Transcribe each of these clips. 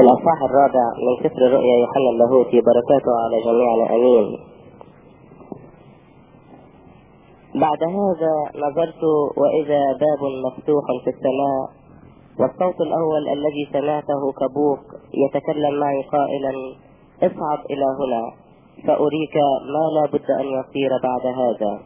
الأصحاح الرابع من سفر الرؤيا يوحنا اللاهوتي بركاته على جميعنا أمين بعد هذا نظرت وإذا باب مفتوح في السماء والصوت الأول الذي سمعته كبوق يتكلم معي قائلا اصعد إلى هنا فأريك ما لا بد أن يصير بعد هذا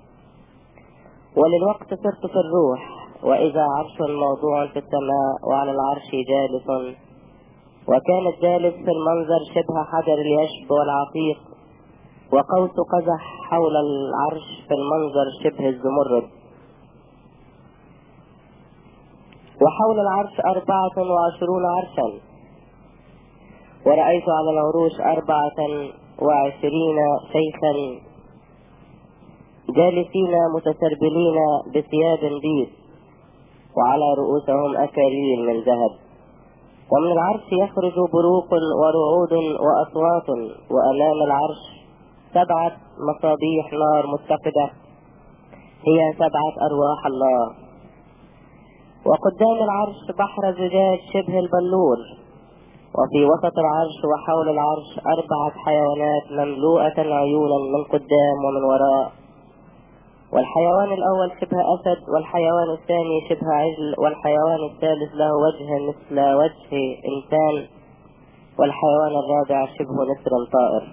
وللوقت صرت في الروح وإذا عرش موضوع في السماء وعلى العرش جالس وكان الجالس في المنظر شبه حجر اليشب والعتيق وقوس قزح حول العرش في المنظر شبه الزمرد وحول العرش أربعة وعشرون عرشا ورأيت على العروش أربعة وعشرين شيخا جالسين متسربلين بثياب بيض وعلى رؤوسهم أكاليل من ذهب ومن العرش يخرج بروق ورعود وأصوات وأمام العرش سبعة مصابيح نار متقدة هي سبعة أرواح الله وقدام العرش بحر زجاج شبه البلور وفي وسط العرش وحول العرش أربعة حيوانات مملوءة عيونا من قدام ومن وراء والحيوان الأول شبه أسد والحيوان الثاني شبه عجل والحيوان الثالث له وجه مثل وجه إنسان والحيوان الرابع شبه نسر طائر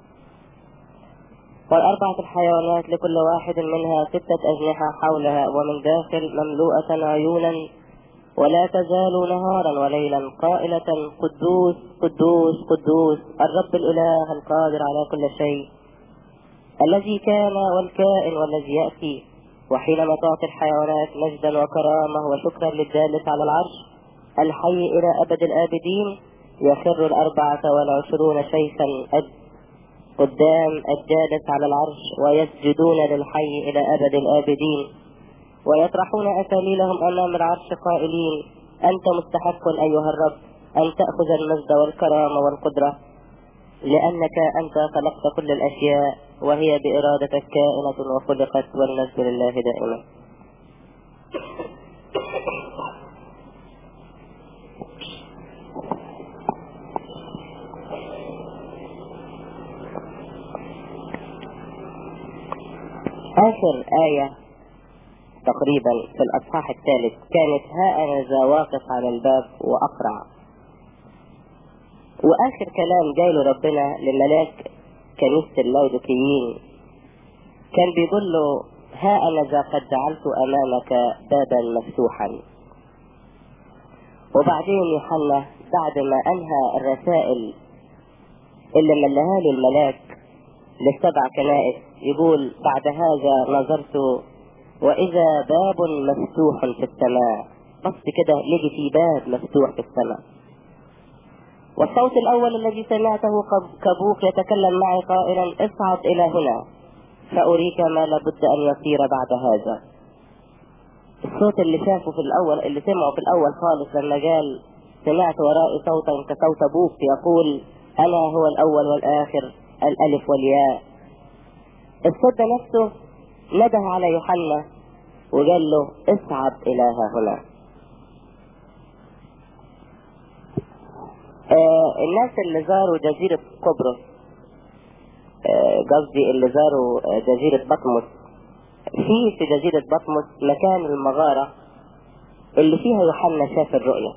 والأربعة الحيوانات لكل واحد منها ستة أجنحة حولها ومن داخل مملوءة عيونا ولا تزال نهارا وليلا قائلة قدوس قدوس قدوس الرب الإله القادر على كل شيء الذي كان والكائن والذي يأتي وحينما تعطي الحيوانات مجدا وكرامة وشكرا للجالس على العرش الحي إلى أبد الآبدين يخر الأربعة والعشرون شيخا قدام الجالس على العرش ويسجدون للحي إلى أبد الآبدين ويطرحون أساليلهم أمام العرش قائلين أنت مستحق أيها الرب أن تأخذ المجد والكرامة والقدرة لأنك أنت خلقت كل الأشياء وهي بإرادتك كائنة وخلقت والنسب لله دائما آخر آية تقريبا في الأصحاح الثالث كانت ها أنا ذا واقف على الباب وأقرع وآخر كلام جاي له ربنا لملاك كنيسة اللودكيين كان بيقول له ها أنا ذا قد جعلت أمامك بابا مفتوحا وبعدين يوحنا بعد ما أنهى الرسائل اللي ملها له الملاك للسبع كنائس يقول بعد هذا نظرت وإذا باب مفتوح في السماء بص كده لقي في باب مفتوح في السماء والصوت الأول الذي سمعته كبوك يتكلم معي قائلا اصعد إلى هنا فأريك ما لابد أن يصير بعد هذا الصوت اللي شافه في الأول اللي سمعه في الأول خالص لما قال سمعت ورائي صوتا كصوت بوك يقول أنا هو الأول والآخر الألف والياء الصوت ده نفسه نده على يوحنا وقال له اصعد إلى هنا آه الناس اللي زاروا جزيرة قبرص قصدي آه اللي زاروا جزيرة بطمس في في جزيرة بطمس مكان المغارة اللي فيها يوحنا شاف الرؤية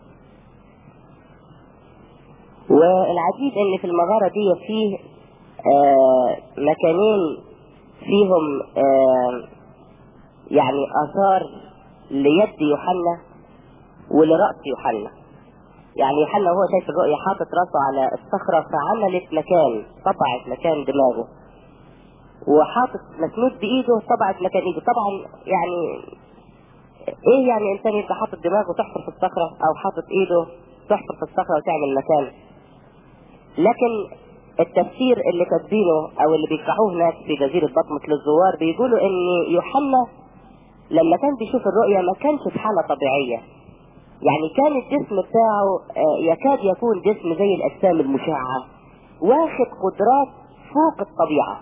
والعجيب ان في المغارة دي فيه آه مكانين فيهم يعني اثار ليد يوحنا ولرأس يوحنا يعني يوحنا وهو شايف الرؤية حاطط راسه على الصخرة فعملت مكان طبعت مكان دماغه وحاطط مسنود بإيده طبعت مكان إيده طبعا يعني إيه يعني إنسان يبقى حاطط دماغه تحفر في الصخرة أو حاطط إيده تحفر في الصخرة وتعمل مكان لكن التفسير اللي كاتبينه أو اللي بيشرحوه هناك في جزيرة بطمس للزوار بيقولوا إن يوحنا لما كان بيشوف الرؤية ما كانش في حالة طبيعية يعني كان الجسم بتاعه يكاد يكون جسم زي الأجسام المشعة واخد قدرات فوق الطبيعة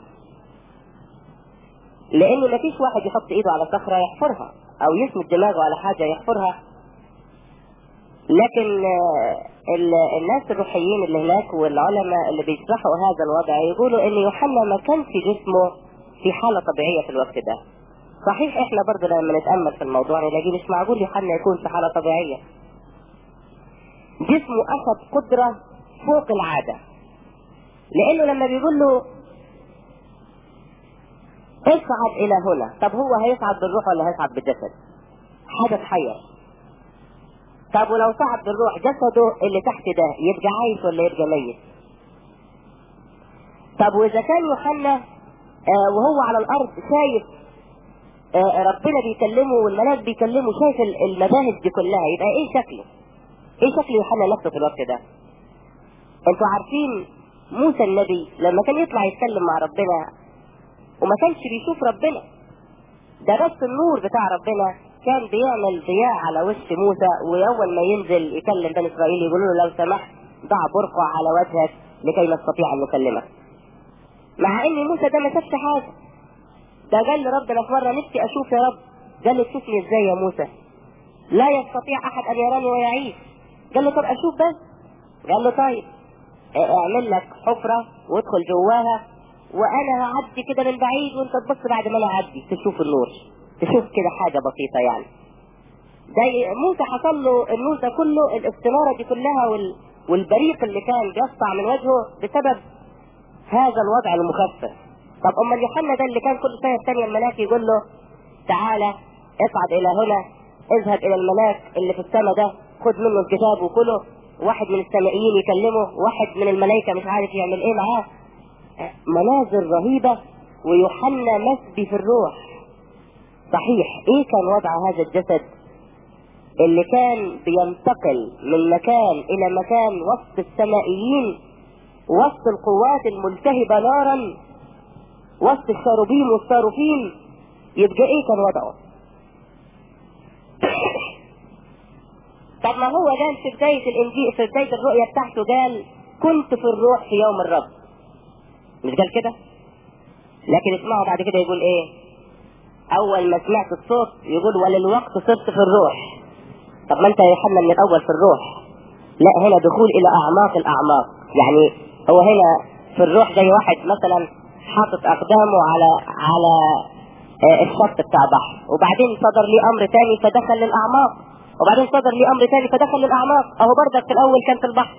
لأنه ما فيش واحد يحط إيده على صخرة يحفرها أو يسند دماغه على حاجة يحفرها لكن الناس الروحيين اللي هناك والعلماء اللي بيشرحوا هذا الوضع يقولوا ان يوحنا ما كانش جسمه في حالة طبيعية في الوقت ده صحيح احنا برضه لما نتأمل في الموضوع نلاقي مش معقول يوحنا يكون في حالة طبيعية جسمه اخذ قدرة فوق العادة لانه لما بيقول له اصعد الى هنا طب هو هيصعد بالروح ولا هيصعد بالجسد حاجة تحير طب ولو صعد بالروح جسده اللي تحت ده يبقى عايش ولا يبقى ميت طب واذا كان يوحنا آه وهو على الارض شايف آه ربنا بيكلمه والملاك بيكلمه شايف المذاهب دي كلها يبقى ايه شكله ايه شكل يوحنا نفسه في الوقت ده انتوا عارفين موسى النبي لما كان يطلع يتكلم مع ربنا وما كانش بيشوف ربنا ده بس النور بتاع ربنا كان بيعمل ضياء على وش موسى واول ما ينزل يكلم بني اسرائيل يقولوا له لو سمحت ضع برقع على وجهك لكي نستطيع ان نكلمك مع ان موسى ده ما شافش حاجه ده قال لربنا في مره نفسي اشوف يا رب قال له تشوفني ازاي يا موسى لا يستطيع احد ان يراني ويعيش قال له طب اشوف بس قال له طيب اعمل لك حفره وادخل جواها وانا هعدي كده من بعيد وانت تبص بعد ما انا اعدي تشوف النور تشوف كده حاجه بسيطه يعني ده موسى حصل له النور ده كله الاستناره دي كلها وال... والبريق اللي كان بيسطع من وجهه بسبب هذا الوضع المخفف طب اما يوحنا ده اللي كان كل سنه الثانيه الملاك يقول له تعالى اصعد الى هنا اذهب الى الملاك اللي في السماء ده خد منه الكتاب وكله واحد من السمائيين يكلمه واحد من الملائكه مش عارف يعمل ايه معاه مناظر رهيبه ويوحنا مسبي في الروح صحيح ايه كان وضع هذا الجسد اللي كان بينتقل من مكان الى مكان وسط السمائيين وسط القوات الملتهبة نارا وسط الشاروبين والصاروفين يبقى ايه كان وضعه طب ما هو قال في بداية الانجيل في بداية الرؤية بتاعته قال كنت في الروح في يوم الرب مش قال كده لكن اسمعوا بعد كده يقول ايه اول ما سمعت الصوت يقول وللوقت صرت في الروح طب ما انت يا يوحنا من الاول في الروح لا هنا دخول الى اعماق الاعماق يعني هو هنا في الروح زي واحد مثلا حاطط اقدامه على على الشط بتاع بحر وبعدين صدر لي امر تاني فدخل للاعماق وبعدين صدر لي امر تاني فدخل للاعماق اهو برضك في الاول كان في البحر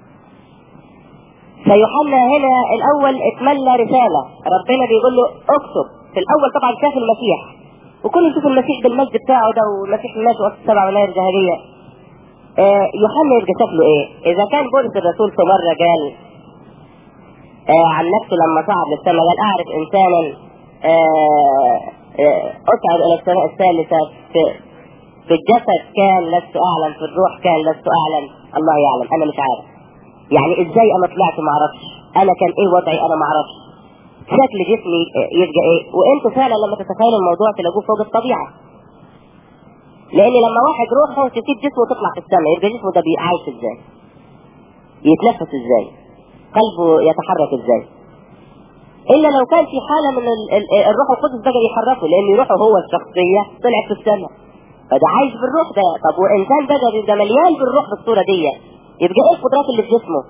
فيوحنا هنا الاول اتملى رساله ربنا بيقول له اكتب في الاول طبعا شاف المسيح وكل يشوف المسيح بالمجد بتاعه ده والمسيح ماشي وسط سبع مناير ذهبيه آه يوحنا يبقى شكله ايه؟ اذا كان بولس الرسول في مره قال آه عن نفسه لما صعد للسماء قال اعرف انسانا آه اصعد الى السماء الثالثه في في الجسد كان لست اعلم في الروح كان لست اعلم الله يعلم انا مش عارف يعني ازاي انا طلعت ما اعرفش انا كان ايه وضعي انا ما اعرفش شكل جسمي يبقى ايه وانتوا فعلا لما تتخيلوا الموضوع تلاقوه فوق الطبيعه لان لما واحد روحه تسيب جسمه تطلع في السماء يبقى جسمه ده عايش ازاي يتنفس ازاي قلبه يتحرك ازاي الا لو كان في حاله من الروح القدس بقى يحركه لان روحه هو الشخصيه طلعت في السماء فده عايش بالروح ده طب وانسان بقى بيبقى مليان بالروح بالصوره دي يبقى ايه القدرات اللي في جسمه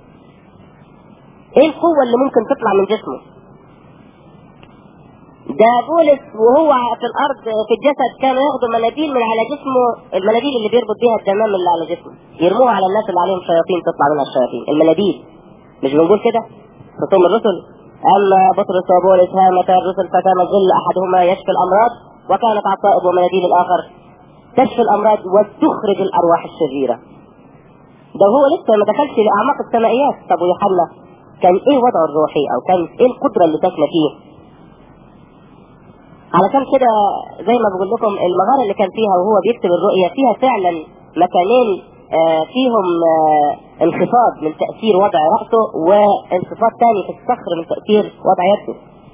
ايه القوه اللي ممكن تطلع من جسمه ده بولس وهو في الارض في الجسد كانوا ياخدوا مناديل من على جسمه المناديل اللي بيربط بيها الدمام اللي على جسمه يرموها على الناس اللي عليهم شياطين تطلع منها الشياطين المناديل مش بنقول كده خصوم الرسل اما بطرس وبولس هامتا الرسل فكان ظل احدهما يشفي الامراض وكانت عصائب ومناديل الاخر تشفي الامراض وتخرج الارواح الشريره ده هو لسه ما دخلش لاعماق السمائيات طب ويوحنا كان ايه وضعه الروحي او كان ايه القدره اللي ساكنه فيه علشان كده زي ما بقول لكم المغاره اللي كان فيها وهو بيكتب الرؤيه فيها فعلا مكانين آه فيهم آه انخفاض من تاثير وضع راسه وانخفاض ثاني في الصخر من تاثير وضع يده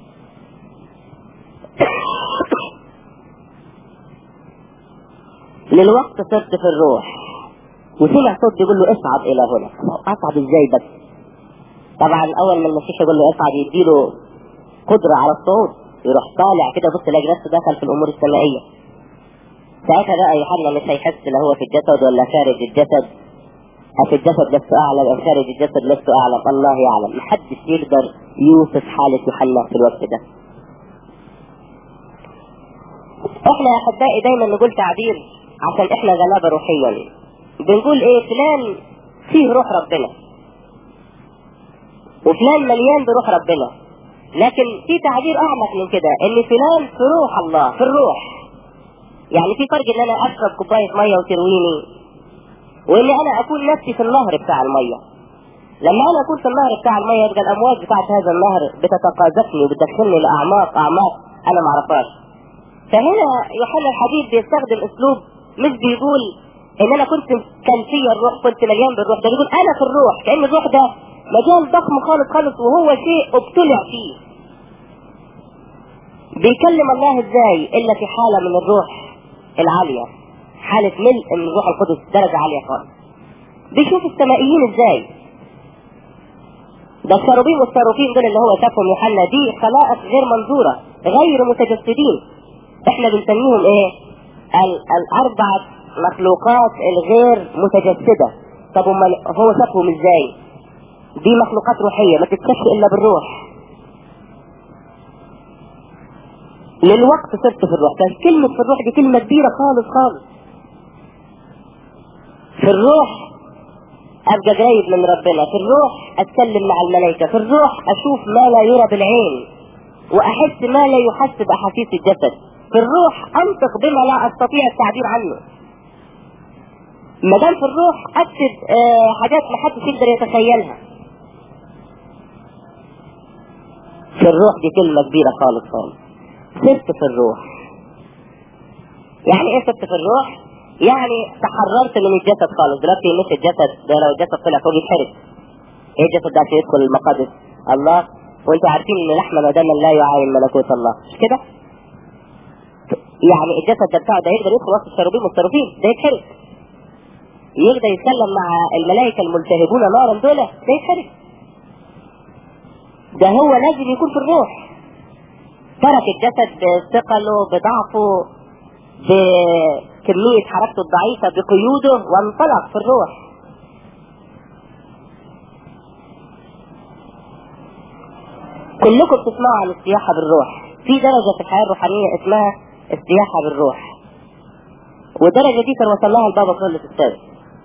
للوقت صرت في الروح وسمع صوت بيقول له اصعد الى هنا اصعد ازاي بس طبعا اول ما المسيح يقول له اصعد يديله قدره على الصعود يروح طالع كده بص يلاقي نفسه دخل في الامور السمائيه ساعتها بقى يوحنا مش هيحس لا هو في الجسد ولا خارج الجسد أفي الجسد لست أعلم أم خارج الجسد لست أعلم الله يعلم محدش يقدر يوصف حالة يوحنا في الوقت ده احنا يا احبائي دايما نقول تعبير عشان احنا غلابة روحيا بنقول ايه فلان فيه روح ربنا وفلان مليان بروح ربنا لكن في تعبير اعمق من كده ان فلان في روح الله في الروح يعني في فرق ان انا اشرب كوبايه ميه وترويني وان انا اكون نفسي في النهر بتاع الميه لما انا اكون في النهر بتاع الميه يبقى الامواج بتاعت هذا النهر بتتقاذفني وبتدخلني لاعماق اعماق انا ما اعرفهاش فهنا يوحنا الحبيب بيستخدم اسلوب مش بيقول ان انا كنت كان فيا الروح كنت مليان بالروح ده بيقول انا في الروح كان الروح ده مجال ضخم خالص خالص وهو شيء ابتلع فيه بيكلم الله ازاي الا في حاله من الروح العاليه حاله ملء من الروح القدس درجه عاليه خالص بيشوف السمائيين ازاي ده الشاروبين والصاروفين دول اللي هو شافهم يوحنا دي خلائق غير منظوره غير متجسدين احنا بنسميهم ايه ال- الاربعه مخلوقات الغير متجسده طب امال هو شافهم ازاي دي مخلوقات روحيه ما تتشافش الا بالروح للوقت صرت في الروح كلمة في الروح دي كلمة كبيرة خالص خالص في الروح ابقى قريب من ربنا في الروح اتكلم مع الملائكة في الروح اشوف ما لا يرى بالعين واحس ما لا يحس باحاسيس الجسد في الروح انطق بما لا استطيع التعبير عنه ما دام في الروح اكتب آه حاجات ما حدش يقدر يتخيلها في الروح دي كلمة كبيرة خالص خالص سرت في الروح يعني ايه سرت في الروح يعني تحررت من الجسد خالص دلوقتي مش الجسد ده لو الجسد طلع فوق يتحرق ايه الجسد ده عشان يدخل المقادس الله وانتوا عارفين ان لحم ودما لا يعاين ملكوت الله مش كده يعني الجسد ده بتاعه ده يقدر يدخل وسط الشروبين والصاروفين ده يتحرق يقدر يتكلم مع الملائكة الملتهبون نارا دول ده يتحرق ده هو لازم يكون في الروح ترك الجسد بثقله بضعفه بكمية حركته الضعيفة بقيوده وانطلق في الروح كلكم بتسمعوا عن السياحة بالروح في درجة في الحياة الروحانية اسمها السياحة بالروح والدرجة دي كان وصل لها البابا كرولس السادس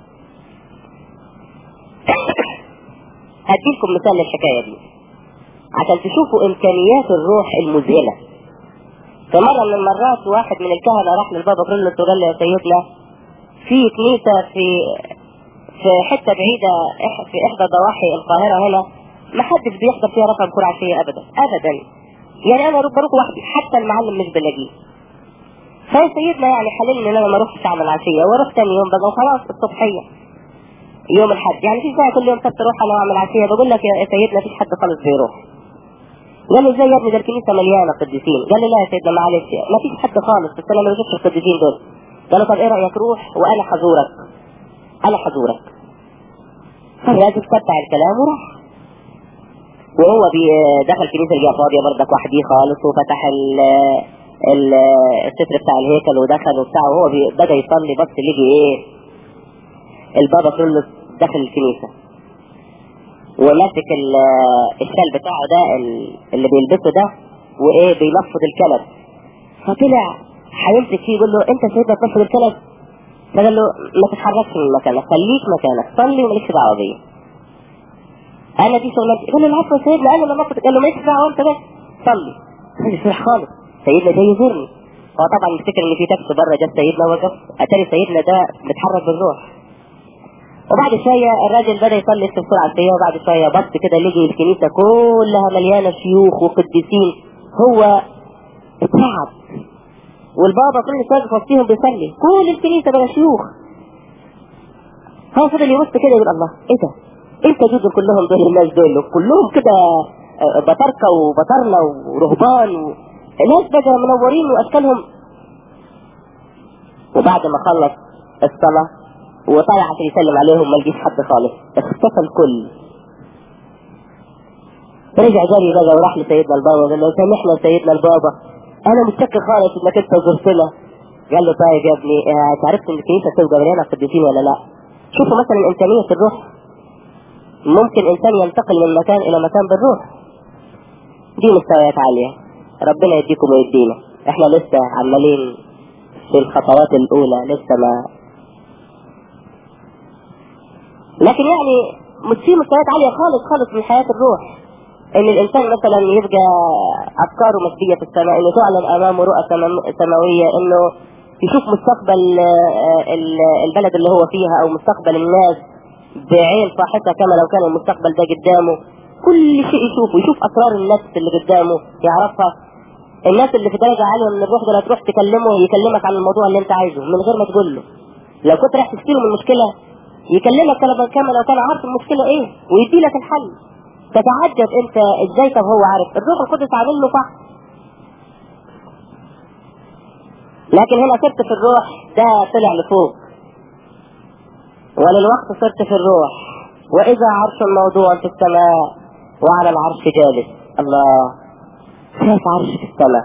هديلكم مثال للحكاية دي عشان تشوفوا امكانيات الروح المذهلة في مرة من المرات واحد من الكهنة راح للبابا كرولس وقال له يا سيدنا في كنيسة في في حتة بعيدة إح- في إحدى ضواحي القاهرة هنا ما حدش بيحضر فيها رقم كرة عشية أبدا أبدا يعني أنا بروح بروح وحدي حتى المعلم مش بلاقيه فيا سيدنا يعني حللني ان انا ما اروحش اعمل عشيه واروح تاني يوم بقى وخلاص الصبحيه يوم الحد يعني في ساعه كل يوم سبت اروح انا واعمل عشيه بقول لك يا سيدنا مفيش حد خالص بيروح قال لي ازاي يا ابني ده الكنيسه مليانه قديسين قال لي لا يا سيدنا معلش ما فيش حد خالص بس انا ما بشوفش القديسين دول قال له طب ايه رايك روح وانا حزورك انا حزورك فالراجل تبع الكلام وراح وهو بي- دخل كنيسه لقاها فاضيه بردك وحديه خالص وفتح ال ال الستر بتاع الهيكل ودخل وبتاع وهو بي- بدا يصلي بس لقي ايه البابا كله دخل الكنيسه وماسك ال- الشال بتاعه ده ال- اللي بيلبسه ده وايه بينفض الكلب فطلع هيمسك فيه يقول له انت سيدنا تنفض الكلب فقال له ما تتحركش من مكانك خليك مكانك صلي ومالكش دعوه بيا انا دي شغلتي يقول له العفو يا سيدنا انا اللي نفض قال له مالكش دعوه انت بس صلي مش فرح خالص سيدنا جاي يزورني هو طبعا بيفتكر ان في تاكسي بره جاب سيدنا وقف اتاري سيدنا ده متحرك بالروح وبعد شوية الراجل بدأ يصلي السفور عالسية وبعد شوية بص كده لقي الكنيسة كلها مليانة شيوخ وقديسين هو اتعب والبابا كل شوية واقف وسطيهم بيصلي كل الكنيسة بقى شيوخ هو فضل يبص كده يقول الله ايه ده؟ انت دول كلهم دول الناس دول كلهم كده آه، بطاركة وبطارنة ورهبان و... ناس بقى منورين واشكالهم وبعد ما خلص الصلاة وطلع عشان يسلم عليهم ما لقيش حد خالص اختفى الكل رجع جري بقى وراح لسيدنا البابا قال له سامحنا يا سيدنا البابا انا متشكر خالص انك انت زرتنا قال له طيب يا ابني آه، انت عرفت ان الكنيسه بتبقى مليانه قديسين ولا لا؟ شوفوا مثلا إمكانية الروح ممكن إنسان ينتقل من مكان إلى مكان بالروح دي مستويات عالية ربنا يديكم ويدينا احنا لسه عمالين في الخطوات الأولى لسه ما لكن يعني في مستويات عالية خالص خالص من حياة الروح ان الانسان مثلا يبقى افكاره مسبية في السماء انه تعلن امامه رؤى سماوية انه يشوف مستقبل البلد اللي هو فيها او مستقبل الناس بعين صاحبة كما لو كان المستقبل ده قدامه كل شيء يشوفه يشوف اسرار النفس اللي قدامه يعرفها الناس اللي في درجة عالية من الروح دول تروح تكلمه يكلمك عن الموضوع اللي انت عايزه من غير ما تقول له لو كنت رايح تشتري من المشكلة يكلمك كما لو كان عارف المشكلة ايه ويدي لك الحل تتعجب انت ازاي طب هو عارف الروح القدس عامل له صح لكن هنا صرت في الروح ده طلع لفوق وللوقت صرت في الروح واذا عرش موضوع في السماء وعلى العرش جالس الله شاف عرش في السماء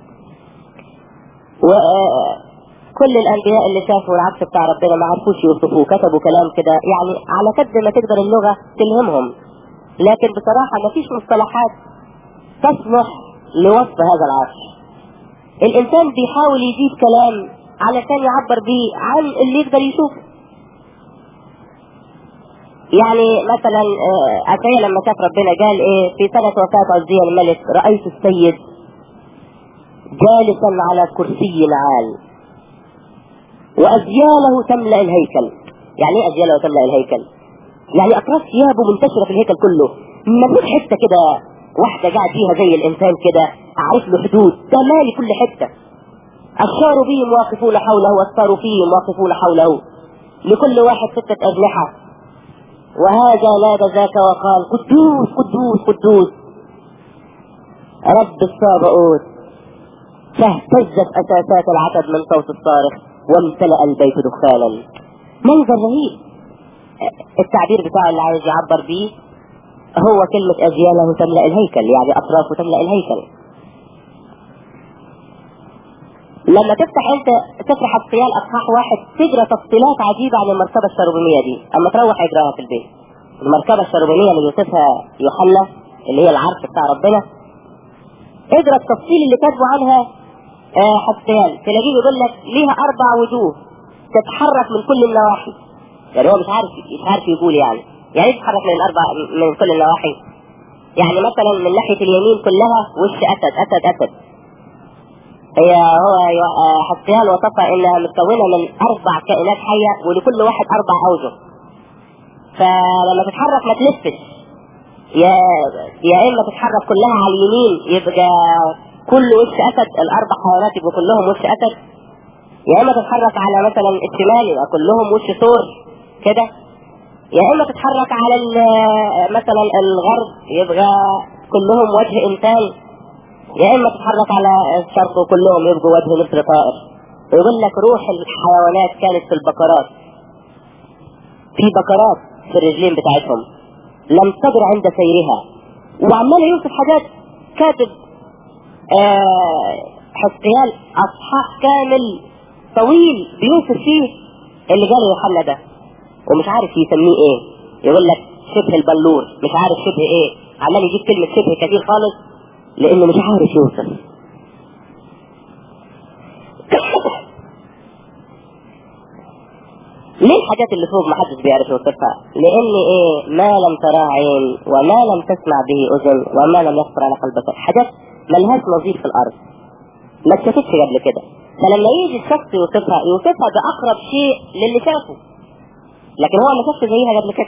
وكل الانبياء اللي شافوا العرش بتاع ربنا ما عرفوش يوصفوه كتبوا كلام كده يعني على قد ما تقدر اللغه تلهمهم لكن بصراحه ما فيش مصطلحات تصلح لوصف هذا العرش الانسان بيحاول يجيب كلام علشان يعبر بيه عن اللي يقدر يشوفه يعني مثلا أشعيا لما شاف ربنا قال ايه في سنة وفاة عزية الملك رأيت السيد جالسا على كرسي عال وأزياله تملأ الهيكل يعني ايه أزياله تملأ الهيكل يعني أطراف ثيابه منتشرة في الهيكل كله ما فيش حتة كده واحدة قاعد فيها زي الإنسان كده عارف له حدود ده مالي كل حتة الشاربين واقفون حوله والصاروفين واقفون حوله لكل واحد ستة أجنحة وهذا نادى ذاك وقال قدوس قدوس قدوس رب الصابئوت فاهتزت اساسات العتب من صوت الصارخ وامتلأ البيت دخانا منظر رهيب التعبير بتاعه اللي عايز يعبر بيه هو كلمة أجياله تملأ الهيكل يعني أطرافه تملأ الهيكل لما تفتح انت سفر حسيان اصحاح واحد تقرا تفصيلات عجيبه عن المركبه الشربينيه دي اما تروح اقراها في البيت المركبه الشربينيه اللي يوصفها يوحنا اللي هي العرش بتاع ربنا اقرا التفصيل اللي كاتبه عنها آه حسيان تلاقيه يقول لك ليها اربع وجوه تتحرك من كل النواحي يعني هو مش عارف مش عارف يقول يعني يعني ايه تتحرك من الاربع من كل النواحي يعني مثلا من ناحيه اليمين كلها وش اسد اسد اسد هي هو حسيان وصفها انها متكونه من اربع كائنات حيه ولكل واحد اربع اوجه فلما تتحرك ما تلفش يا يا اما تتحرك كلها على اليمين يبقى كل وش اسد الاربع حيوانات يبقوا كلهم وش اسد يا اما تتحرك على مثلا الشمال يبقى كلهم وش ثور كده يا اما تتحرك على مثلا الغرب يبقى كلهم وجه انسان يا اما تتحرك على الشرق وكلهم يبقوا وجه مثل طائر يقول لك روح الحيوانات كانت في البقرات في بقرات في الرجلين بتاعتهم لم تدر عند سيرها وعمال يوصف حاجات كاتب آه حسيان اصحاح كامل طويل بيوصف فيه اللي قاله يوحنا ده ومش عارف يسميه ايه يقول لك شبه البلور مش عارف شبه ايه عمال يجيب كلمه شبه كتير خالص لانه مش عارف يوصف ليه الحاجات اللي فوق ما حدش بيعرف يوصفها لان ايه ما لم تراه عين وما لم تسمع به اذن وما لم يخطر على قلب بشر حاجات ملهاش نظير في الارض ما اتشافتش قبل كده فلما يجي الشخص يوصفها يوصفها باقرب شيء للي شافه لكن هو ما شافش زيها قبل كده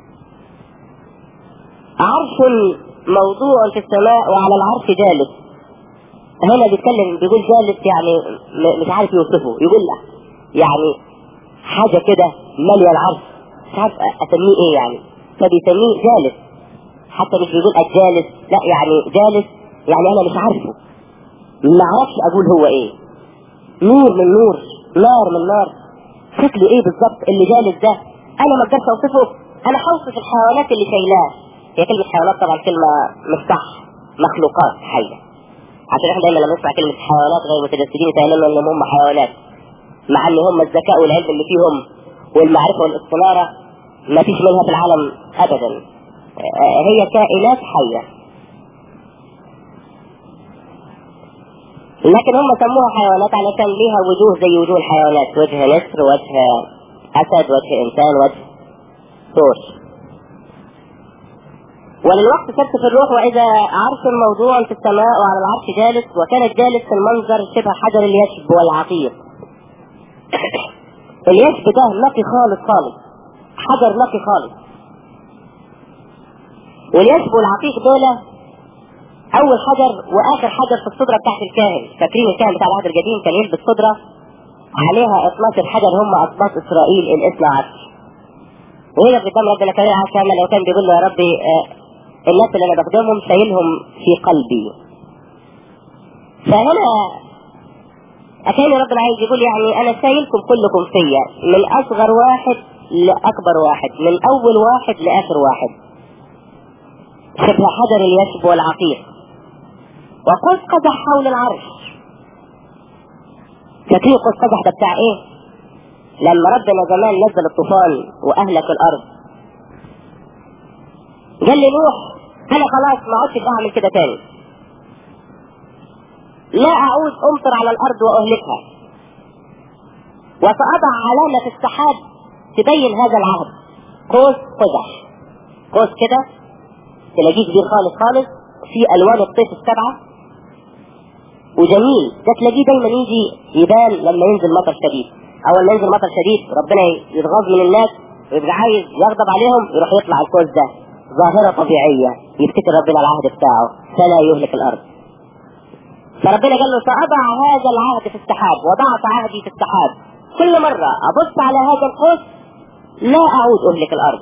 عرش موضوع في السماء وعلى العرش جالس هنا بيتكلم بيقول جالس يعني مش عارف يوصفه يقول لا يعني حاجة كده مالية العرش مش عارف اسميه ايه يعني فبيسميه جالس حتى مش بيقول الجالس لا يعني جالس يعني انا مش عارفه ما اعرفش اقول هو ايه نور من نور نار من نار شكله ايه بالظبط اللي جالس ده انا ما اقدرش اوصفه انا هوصف الحيوانات اللي شايلاه هي كلمة حيوانات طبعا كلمة مش صح مخلوقات حية عشان احنا دايما لما نسمع كلمة حيوانات غير متجسدين يتهيأ لنا انهم هم حيوانات مع ان هم الذكاء والعلم اللي فيهم والمعرفة والاستنارة ما فيش منها في العالم أبدا هي كائنات حية لكن هم سموها حيوانات علشان ليها وجوه زي وجوه الحيوانات وجه نسر وجه أسد وجه إنسان وجه ثور وللوقت سبت في الروح وإذا عرش موضوع في السماء وعلى العرش جالس وكان جالس في المنظر شبه حجر اليشب والعقيق اليشب ده نقي خالص خالص حجر نقي خالص واليشب والعقيق دول أول حجر وآخر حجر في الصدرة بتاعت الكاهن فاكرين الكاهن بتاع العهد القديم كان يلبس صدرة عليها 12 حجر هم أسباط إسرائيل الاثنى عشر وهنا قدام ربنا كان كامل لو كان بيقول له يا ربي آه الناس اللي انا بخدمهم شايلهم في قلبي فهنا أكان ربنا عايز يقول يعني أنا شايلكم كلكم فيا من أصغر واحد لأكبر واحد من أول واحد لآخر واحد شبه حجر اليشب والعقيق وقوس قزح حول العرش فاكرين قوس قزح ده بتاع ايه؟ لما ربنا زمان نزل الطوفان وأهلك الأرض قال لي نوح انا خلاص ما عدتش اعمل كده تاني لا اعود امطر على الارض واهلكها وساضع علامة في السحاب تبين هذا العهد قوس قزح قوس كده تلاقيه كبير خالص خالص في الوان الطيف السبعة وجميل ده تلاقيه دايما يجي يبان لما ينزل مطر شديد اول ما ينزل مطر شديد ربنا يتغاظ من الناس ويبقى عايز يغضب عليهم يروح يطلع القوس ده ظاهرة طبيعية يفتكر ربنا العهد بتاعه فلا يهلك الأرض فربنا قال له سأضع هذا العهد في السحاب وضعت عهدي في السحاب كل مرة أبص على هذا القوس لا أعود أهلك الأرض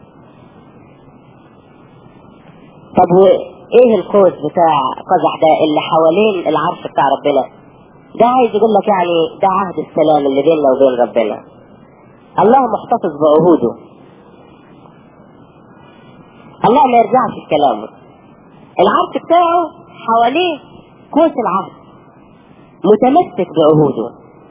طب وإيه القوس بتاع قزح ده اللي حوالين العرش بتاع ربنا ده عايز يقول لك يعني ده عهد السلام اللي بيننا وبين ربنا الله محتفظ بعهوده الله ما يرجعش في كلامه العرش بتاعه حواليه قوس العهد متمسك بعهوده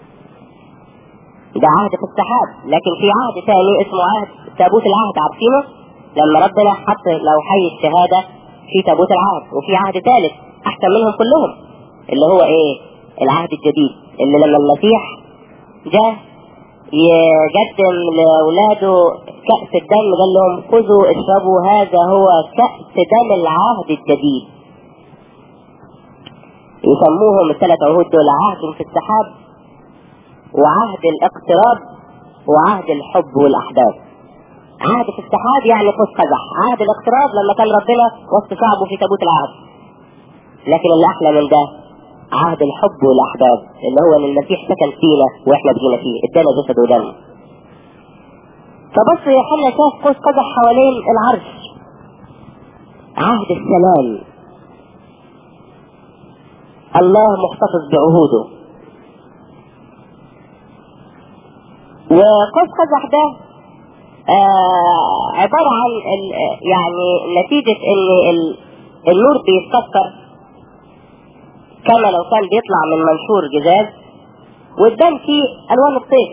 ده عهد في السحاب لكن في عهد ثاني اسمه عهد تابوت العهد عارفينه لما ربنا حط لو حي الشهادة في تابوت العهد وفي عهد ثالث احسن منهم كلهم اللي هو ايه العهد الجديد اللي لما المسيح جاء يقدم لاولاده كأس الدم قال لهم خذوا اشربوا هذا هو كأس دم العهد الجديد يسموهم الثلاث عهود دول عهد في السحاب وعهد الاقتراب وعهد الحب والاحداث عهد في السحاب يعني قوس قزح عهد الاقتراب لما كان ربنا وسط شعبه في تابوت العهد لكن اللي احلى من ده عهد الحب والاحباب اللي هو ان المسيح سكن فينا واحنا بقينا فيه ادانا جسد ودم فبص يوحنا شاف قوس قزح حوالين العرش عهد السلام الله محتفظ بعهوده وقوس قزح ده آه عبارة عن يعني نتيجة ان النور بيتكسر كما لو كان بيطلع من منشور جزاز والدم فيه الوان الطيف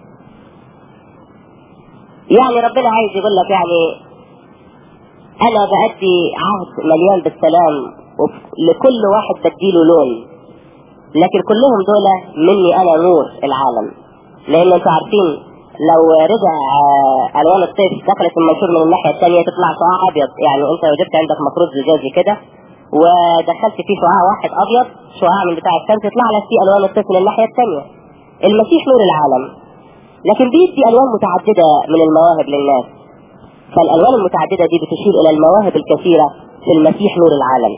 يعني ربنا عايز يقول لك يعني انا بأدي عهد مليان بالسلام لكل واحد بديله لون لكن كلهم دول مني انا نور العالم لان انتوا عارفين لو رجع الوان الطيف دخلت المنشور من الناحيه الثانيه تطلع شعاع ابيض يعني انت لو جبت عندك مفروض زجاجي كده ودخلت فيه شعاع واحد ابيض شعاع من بتاع الشمس يطلع لك فيه الوان الطيف من الناحيه الثانيه المسيح نور العالم لكن بيدي الوان متعدده من المواهب للناس فالالوان المتعدده دي بتشير الى المواهب الكثيره في المسيح نور العالم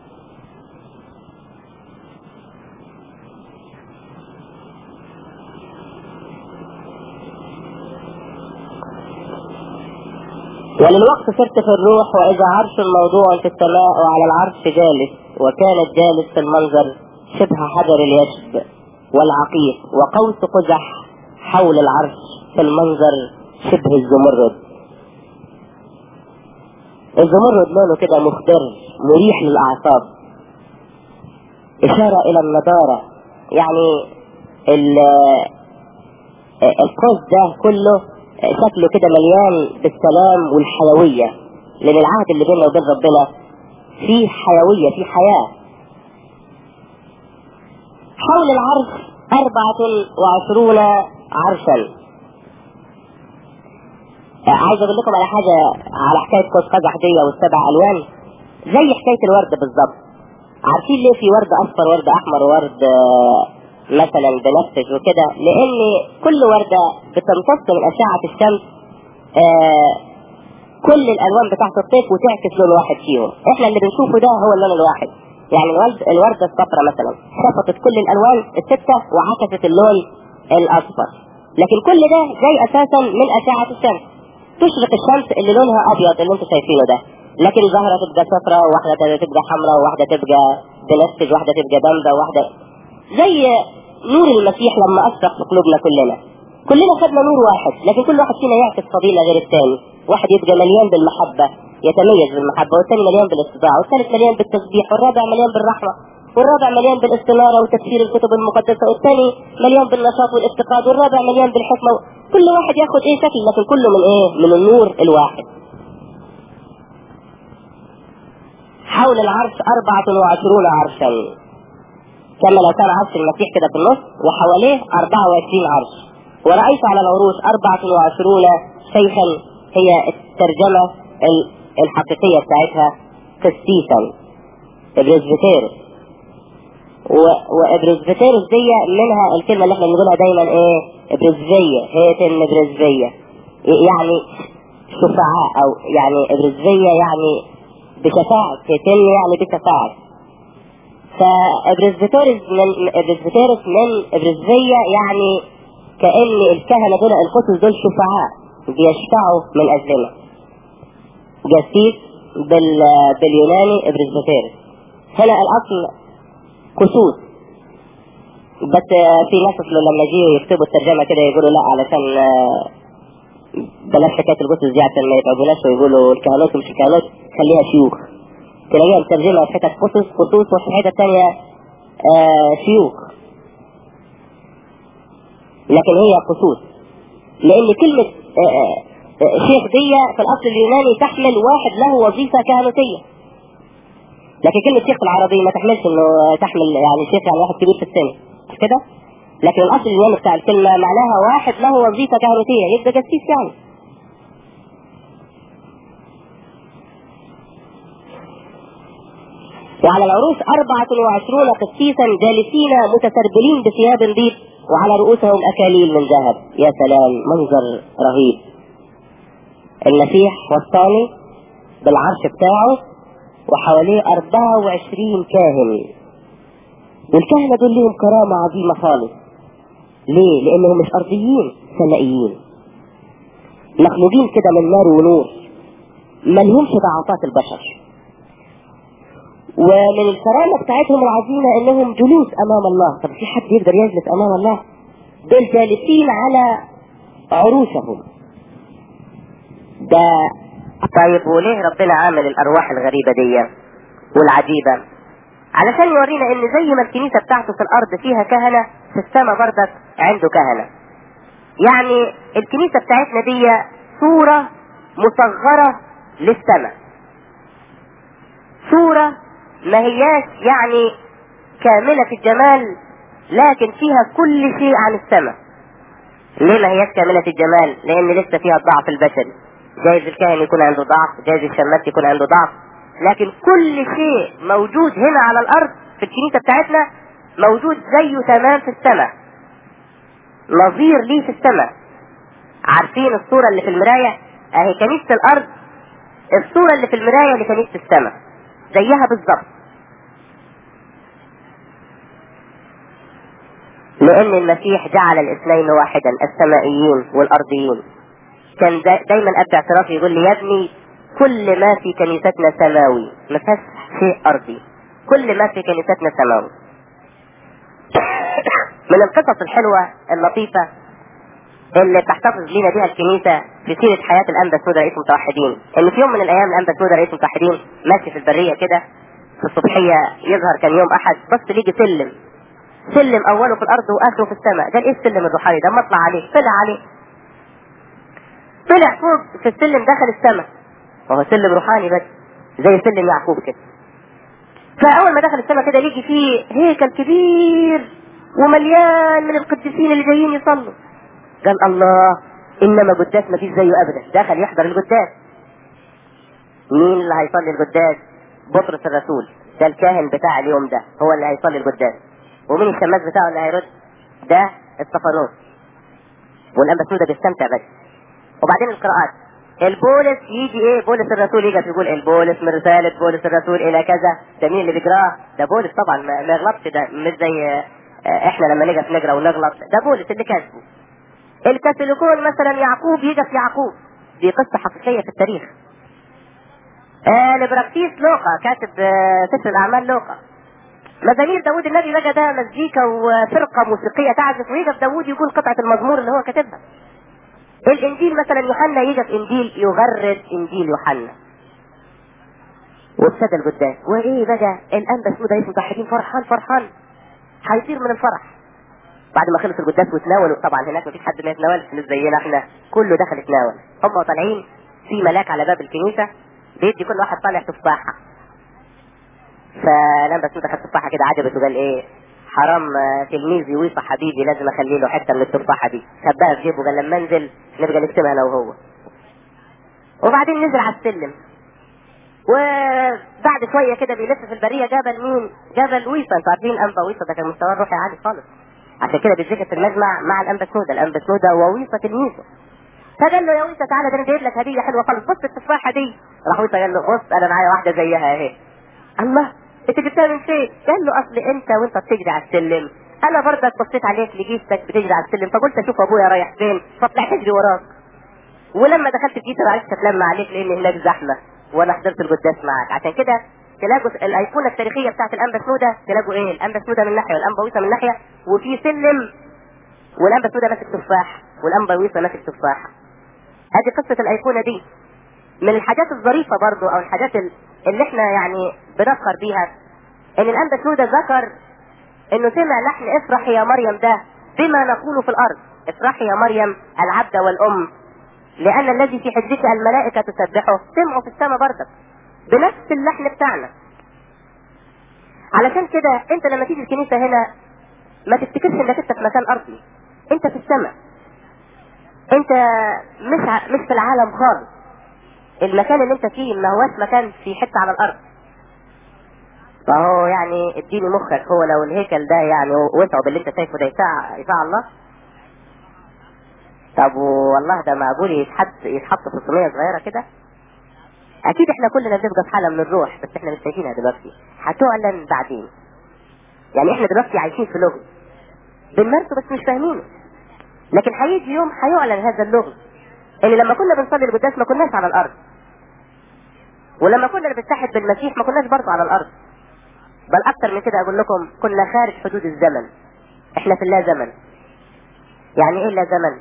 وللوقت صرت في الروح وإذا عرش موضوع في السماء وعلى العرش جالس وكانت جالس في المنظر شبه حجر اليشب والعقيق وقوس قزح حول العرش في المنظر شبه الزمرد الزمرد لونه كده مخضر مريح للأعصاب إشارة إلى النضارة يعني القوس ده كله شكله كده مليان بالسلام والحيوية لأن العهد اللي بيننا وبين ربنا فيه حيوية فيه حياة حول العرش أربعة وعشرون عرشا عايز اقول لكم على حاجة على حكاية قوس قزح دي والسبع الوان زي حكاية الورد بالظبط عارفين ليه في ورد اصفر ورد احمر ورد مثلا بنفسج وكده لان كل وردة بتمتص من اشعة الشمس آه كل الالوان بتاعت الطيف وتعكس لون واحد فيهم احنا اللي بنشوفه ده هو اللون الواحد يعني الورد الوردة الصفراء مثلا شفطت كل الالوان الستة وعكست اللون الاصفر لكن كل ده جاي اساسا من اشعة الشمس تشرق الشمس اللي لونها ابيض اللي انتم شايفينه ده لكن زهرة تبقى صفراء وواحدة تبقى حمراء وواحدة تبقى بنفسج وواحدة تبقى بامبا وواحدة زي نور المسيح لما أشرق في قلوبنا كلنا كلنا خدنا نور واحد لكن كل واحد فينا يعكس فضيلة غير الثاني واحد يبقى مليان بالمحبة يتميز بالمحبة والثاني مليان بالاستطاعة والثالث مليان بالتسبيح والرابع مليان بالرحمة والرابع مليان بالاستنارة وتفسير الكتب المقدسة والثاني مليان بالنشاط والافتقاد والرابع مليان بالحكمة كل واحد ياخد ايه شكل لكن كله من ايه من النور الواحد حول العرش أربعة وعشرون عرشا كما لو كان عرش المسيح كده في النص وحواليه أربعة وعشرين عرش ورأيت على العروش أربعة وعشرون شيخا هي الترجمة الحقيقية بتاعتها قسيسا بريزبتيروس وابرزبتيروس دي منها الكلمة اللي احنا بنقولها دايما ايه ابرزفية هيتن ابرزفية يعني شفعاء او يعني ابرزفية يعني بشفاعة هيتن يعني بشفاعة فابرزبتيروس من ابرزبتيروس من ابرزفية يعني كأن الكهنة دول القدس دول شفعاء بيشفعوا من أجلنا جسيس بال... باليوناني ابرزبتيروس هنا الأصل كسوس بس في ناس لما يجوا يكتبوا الترجمه كده يقولوا لا علشان بلاش حكايه القدس دي عشان ما يتعبوناش ويقولوا الكهنوت ومش الكهنوت خليها شيوخ تلاقيها مترجمه في حتت قصص خصوص وفي حته ثانيه آه شيوخ لكن هي خصوص لان كلمه آه آه شيخ دي في الاصل اليوناني تحمل واحد له وظيفه كهنوتيه لكن كلمة شيخ في العربية ما تحملش انه تحمل يعني شيخ يعني واحد كبير في السن مش كده؟ لكن الاصل اليوم بتاع الكلمة معناها واحد له وظيفة كهنوتية يبقى جسيس يعني وعلى العروش أربعة وعشرون قسيسا جالسين متسربلين بثياب بيض وعلى رؤوسهم أكاليل من ذهب يا سلام منظر رهيب المسيح وصاني بالعرش بتاعه وحواليه 24 كاهن والكهنة دول لهم كرامة عظيمة خالص ليه؟ لأنهم مش أرضيين سمائيين مخلوقين كده من نار ونور ما لهمش ضعفات البشر ومن الكرامة بتاعتهم العظيمة انهم جلوس امام الله طب في حد يقدر يجلس امام الله دول جالسين على عروشهم ده طيب وليه ربنا عامل الارواح الغريبة دي والعجيبة علشان يورينا ان زي ما الكنيسة بتاعته في الارض فيها كهنة في السماء بردك عنده كهنة يعني الكنيسة بتاعتنا دي صورة مصغرة للسماء صورة ما هياش يعني كاملة في الجمال لكن فيها كل شيء عن السماء ليه ما هياش كاملة في الجمال لان لسه فيها الضعف البشري جايز الكاهن يكون عنده ضعف جايز الشماس يكون عنده ضعف لكن كل شيء موجود هنا على الارض في الكنيسة بتاعتنا موجود زيه تمام في السماء نظير ليه في السماء عارفين الصورة اللي في المراية اهي كنيسة الارض الصورة اللي في المراية لكنيسة السماء زيها بالظبط لان المسيح جعل الاثنين واحدا السمائيين والارضيين كان دا دايما ابدا اعترافي يقول لي يا ابني كل ما في كنيستنا سماوي ما فيهاش شيء ارضي كل ما في كنيستنا سماوي من القصص الحلوة اللطيفة اللي بتحتفظ لينا بيها الكنيسة في سيرة حياة الأنبا سودا رئيس متوحدين إن في يوم من الأيام الأنبا سودا رئيس متوحدين ماشي في البرية كده في الصبحية يظهر كان يوم أحد بص ليجي سلم سلم اوله في الارض واخره في السماء قال ايه السلم الروحاني ده اما اطلع عليه طلع عليه طلع فوق في السلم دخل السماء وهو سلم روحاني بس زي سلم يعقوب كده فاول ما دخل السماء كده يجي فيه هيكل كبير ومليان من القديسين اللي جايين يصلوا قال الله انما قداس ما فيش زيه ابدا دخل يحضر القداس مين اللي هيصلي القداس بطرس الرسول ده الكاهن بتاع اليوم ده هو اللي هيصلي القداس ومين الشماس بتاعه اللي هيرد ده الصفانوس والانبسوده بيستمتع بس وبعدين القراءات البولس يجي ايه بولس الرسول يجي يقول البولس من رسالة بولس الرسول الى كذا ده مين اللي بيقراه ده بولس طبعا ما ما يغلطش ده مش زي آه، احنا لما نقف نقرا ونغلط ده بولس اللي كاتبه الكاثوليكون مثلا يعقوب يقف يعقوب دي قصة حقيقية في التاريخ آه لبراكتيس لوقا كاتب آه سفر الاعمال لوقا مزامير داوود النبي بقى ده مزيكا وفرقة موسيقية تعزف ويقف داوود يقول قطعة المزمور اللي هو كاتبها الانجيل مثلا يوحنا يجي في انجيل يغرد انجيل يوحنا وابتدى القداس وايه بقى الانبا اسمه ده اسمه متحدين فرحان فرحان هيطير من الفرح بعد ما خلص القداس وتناولوا طبعا هناك مفيش حد ما يتناولش مش زينا احنا كله دخل يتناول هم طالعين في ملاك على باب الكنيسه بيدي كل واحد طالع تفاحه فلما بس خد تفاحه كده عجبته قال ايه حرام آه، تلميذي ويصة حبيبي لازم اخلي له حته من التفاحه دي خباها في جيبه قال لما انزل نبقى نكتبها انا وهو وبعدين نزل على السلم وبعد شويه كده بيلف في البريه جبل مين؟ جبل ويصة انتوا عارفين انبا ويصة ده كان مستواه الروحي عالي خالص عشان كده بيتذكر في المجمع مع الانبا سنوده الانبا سنوده وويصة تلميذه فقال له يا ويصة تعالى ده انا جايب لك هديه حلوه خالص بص التفاحه دي راح ويصة قال له بص انا معايا واحده زيها اهي الله انت جبتها من فين؟ قال له اصل انت وانت بتجري على السلم انا برضك بصيت عليك لقيتك بتجري على السلم فقلت اشوف ابويا رايح فين فطلعت اجري وراك ولما دخلت الجيت عرفت اتلم عليك لان هناك زحمه وانا حضرت القداس معاك عشان كده تلاقوا الايقونه التاريخيه بتاعت الانبا سودا تلاقوا ايه الانبا سودا من ناحيه والانبا ويصه من ناحيه وفي سلم والانبا سودا ماسك تفاح والانبا ويصه ماسك تفاح ادي قصه الايقونه دي من الحاجات الظريفه برضو او الحاجات ال- اللي احنا يعني بنفخر بيها ان الانبا سودا ذكر انه سمع لحن افرح يا مريم ده بما نقول في الارض افرحي يا مريم العبد والام لان الذي في حجك الملائكه تسبحه سمعوا في السماء برضك بنفس اللحن بتاعنا علشان كده انت لما تيجي الكنيسه هنا ما تفتكرش انك انت في مكان ارضي انت في السماء انت مش ع... مش في العالم خالص المكان اللي انت فيه ما هوش مكان في حته على الارض فهو يعني اديني مخك هو لو الهيكل ده يعني وسعه باللي انت شايفه ده يساع يساع الله طب والله ده معقول يتحط يتحط في صينيه صغيره كده اكيد احنا كلنا بنبقى في حاله من الروح بس احنا مش شايفينها دلوقتي هتعلن بعدين يعني احنا دلوقتي عايشين في لغز بنمارسه بس مش فاهمينه لكن هيجي يوم هيعلن هذا اللغز ان لما كنا بنصلي القداس ما كناش على الارض ولما كنا بنتحد بالمسيح ما كناش برضه على الارض بل اكتر من كده اقول لكم كنا خارج حدود الزمن احنا في اللا زمن يعني ايه لا زمن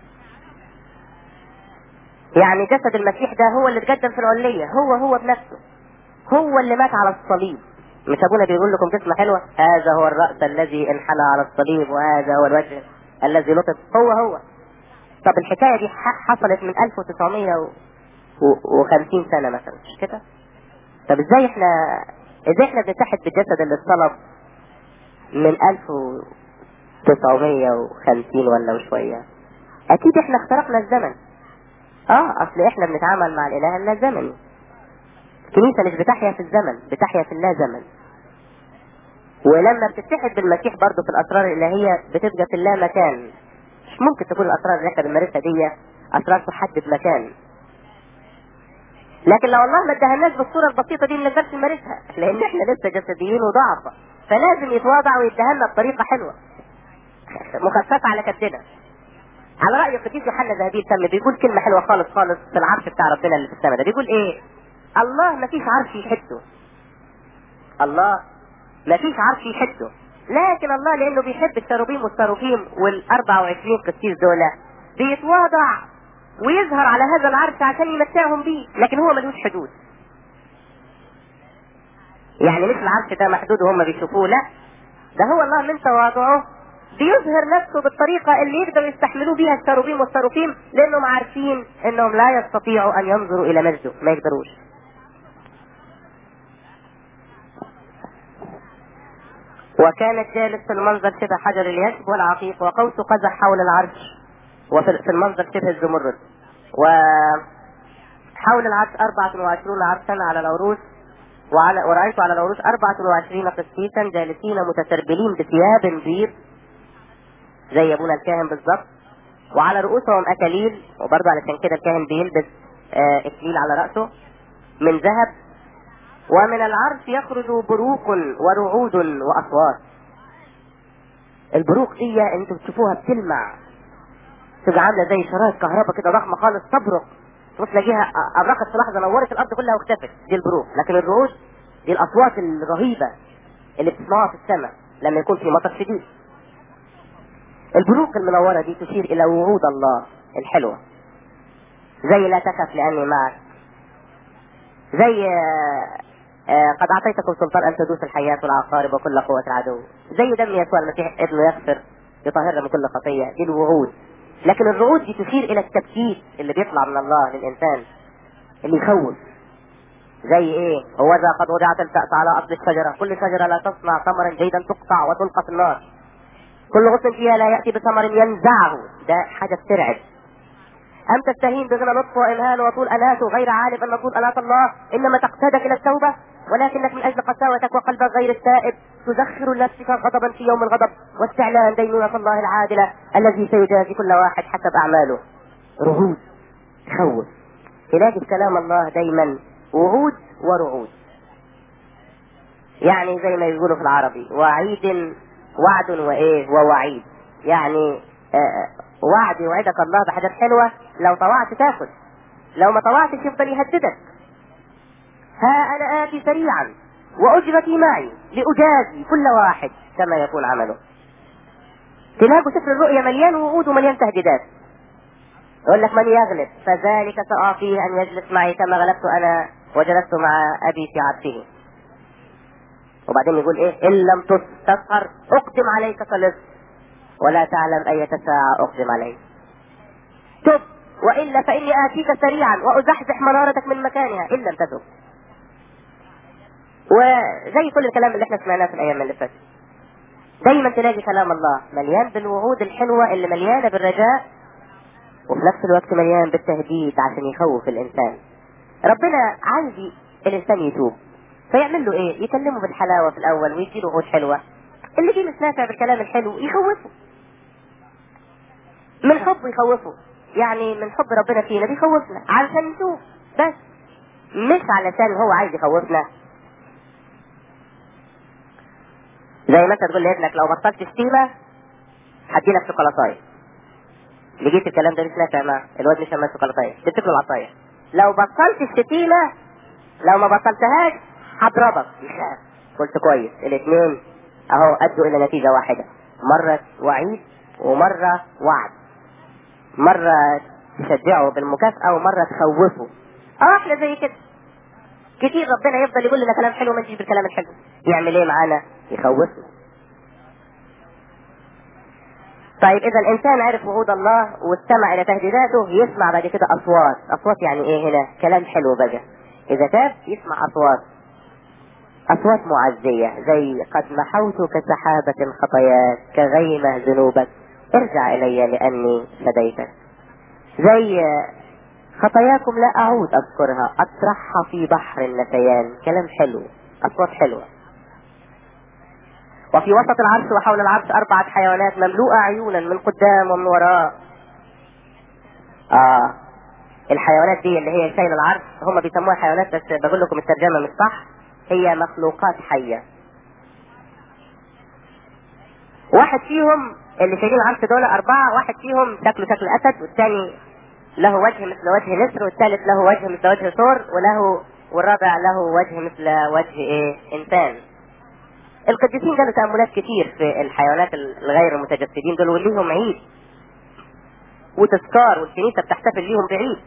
يعني جسد المسيح ده هو اللي اتقدم في العلية هو هو بنفسه هو اللي مات على الصليب مش ابونا بيقول لكم كلمة حلوة هذا هو الرأس الذي انحنى على الصليب وهذا هو الوجه الذي لطف هو هو طب الحكاية دي ح- حصلت من 1950 سنة مثلا مش كده طب ازاي احنا ازاي احنا بنتحد بالجسد اللي اتصلب من 1950 ولا وشوية اكيد احنا اخترقنا الزمن اه اصل احنا بنتعامل مع الاله اللازمني الكنيسة مش بتحيا في الزمن بتحيا في اللا زمن ولما بتتحد بالمسيح برضه في الاسرار الالهية بتبقى في اللا مكان مش ممكن تكون الاسرار اللي احنا بنمارسها دي اسرار تحدد مكان لكن لو الله ما ادهناش بالصوره البسيطه دي ما نقدرش نمارسها لان احنا لسه جسديين وضعفة فلازم يتواضع ويدهنا بطريقه حلوه مخففه على كدنا على راي القديس يوحنا ذهبي الفم بيقول كلمه حلوه خالص خالص في العرش بتاع ربنا اللي في السماء ده بيقول ايه الله ما فيش عرش يحده الله ما فيش عرش يحده لكن الله لانه بيحب الشروبيم والصاروفيم وال 24 قسيس دول بيتواضع ويظهر على هذا العرش عشان يمتعهم بيه لكن هو ملوش حدود يعني مش العرش ده محدود وهم بيشوفوه لا ده هو الله من تواضعه بيظهر نفسه بالطريقة اللي يقدروا يستحملوا بيها الشروبيم والصاروفيم لانهم عارفين انهم لا يستطيعوا ان ينظروا الى مجده ما يقدروش وكانت جالس في المنظر شبه حجر اليشب والعقيق وقوس قزح حول العرش وفي المنظر شبه الزمرد وحول العرش 24 عرشا على العروش وعلى ورأيت على العروش 24 قسيسا جالسين متسربلين بثياب بيض زي ابونا الكاهن بالظبط وعلى رؤوسهم اكاليل وبرضه علشان كده الكاهن بيلبس آه، اكليل على راسه من ذهب ومن العرش يخرج بروق ورعود واصوات البروق دي انتوا بتشوفوها بتلمع تبقى عامله زي شرايط كهرباء كده ضخمه خالص تبرق تروح تلاقيها ابرقت في لحظه نورت الارض كلها واختفت دي البروق لكن الرعود دي الاصوات الرهيبه اللي بتسمعوها في السماء لما يكون في مطر شديد البروق المنورة دي تشير إلى وعود الله الحلوة زي لا تخف لأني معك زي آه، قد أعطيتكم سلطان أن تدوس الحياة والعقارب وكل قوة العدو زي دم يسوع المسيح ابنه يغفر يطهرنا من كل خطية دي الوعود لكن الوعود دي تشير إلى التبكيت اللي بيطلع من الله للإنسان اللي يخوف زي ايه هو ذا قد وضعت الكأس على أصل الشجرة كل شجرة لا تصنع ثمرا جيدا تقطع وتلقى في النار كل غصن فيها لا يأتي بثمر ينزعه ده حاجة بترعب أم تستهين بغنى لطف وإمهال وطول أنات غير عالم أن طول أنات الله إنما تقتادك إلى التوبة ولكنك من أجل قساوتك وقلبك غير التائب تزخر لنفسك غضبا في يوم الغضب واستعلان دينونة الله العادلة الذي سيجازي كل واحد حسب أعماله رهود خوف تلاقي في كلام الله دايما وعود ورعود يعني زي ما يقولوا في العربي وعيد وعد وايه ووعيد يعني آه وعد يوعدك الله بحاجات حلوة لو طوعت تاخذ لو ما طوعتش يفضل يهددك ها انا اتي سريعا واجرتي معي لاجازي كل واحد كما يكون عمله تلاقوا سفر الرؤيا مليان وعود ومليان تهديدات يقول لك من يغلب فذلك سأعطيه أن يجلس معي كما غلبت أنا وجلست مع أبي في عرشه وبعدين يقول ايه ان لم تسخر اقدم عليك فلس ولا تعلم اية ساعة اقدم عليك تب والا فاني اتيك سريعا وازحزح مرارتك من مكانها ان لم تتب وزي كل الكلام اللي احنا سمعناه في الايام اللي فاتت دايما تلاقي كلام الله مليان بالوعود الحلوة اللي مليانة بالرجاء وفي نفس الوقت مليان بالتهديد عشان يخوف الانسان ربنا عايز الانسان يتوب فيعمل له ايه يكلمه بالحلاوه في الاول ويديله عود حلوه اللي فيه مش نافع بالكلام الحلو يخوفه من حب يخوفه يعني من حب ربنا فينا بيخوفنا علشان نشوف بس مش علشان هو عايز يخوفنا زي ما انت تقول لابنك لو بطلت شتيمه هدي لك شوكولاتايه لقيت الكلام ده مش نافع مع الواد مش شمال شوكولاتايه تمسك له العصايه لو بطلت الشتيمه لو ما بطلتهاش هضربك يخاف قلت كويس الاثنين اهو ادوا الى نتيجه واحده مره وعيد ومره وعد مره تشجعه بالمكافاه ومره تخوفه اه احنا زي كده كتير ربنا يفضل يقول لنا كلام حلو ما نجيش بالكلام الحلو يعمل ايه معانا يخوفنا طيب اذا الانسان عرف وعود الله واستمع الى تهديداته يسمع بعد كده اصوات اصوات يعني ايه هنا كلام حلو بقى اذا تاب يسمع اصوات اصوات معزية زي قد محوت كسحابة خطاياك كغيمة ذنوبك ارجع الي لاني فديتك زي خطاياكم لا اعود اذكرها اطرحها في بحر النسيان كلام حلو اصوات حلوة وفي وسط العرش وحول العرش أربعة حيوانات مملوءة عيونا من قدام ومن وراء آه الحيوانات دي اللي هي شايل العرش هم بيسموها حيوانات بس بقول لكم الترجمة مش صح هي مخلوقات حية واحد فيهم اللي شايلين العرش دول أربعة واحد فيهم شكله شكل أسد والثاني له وجه مثل وجه نسر والثالث له وجه مثل وجه ثور وله والرابع له وجه مثل وجه ايه انسان القديسين قالوا تأملات كتير في الحيوانات الغير المتجسدين دول وليهم عيد وتذكار والكنيسة بتحتفل ليهم بعيد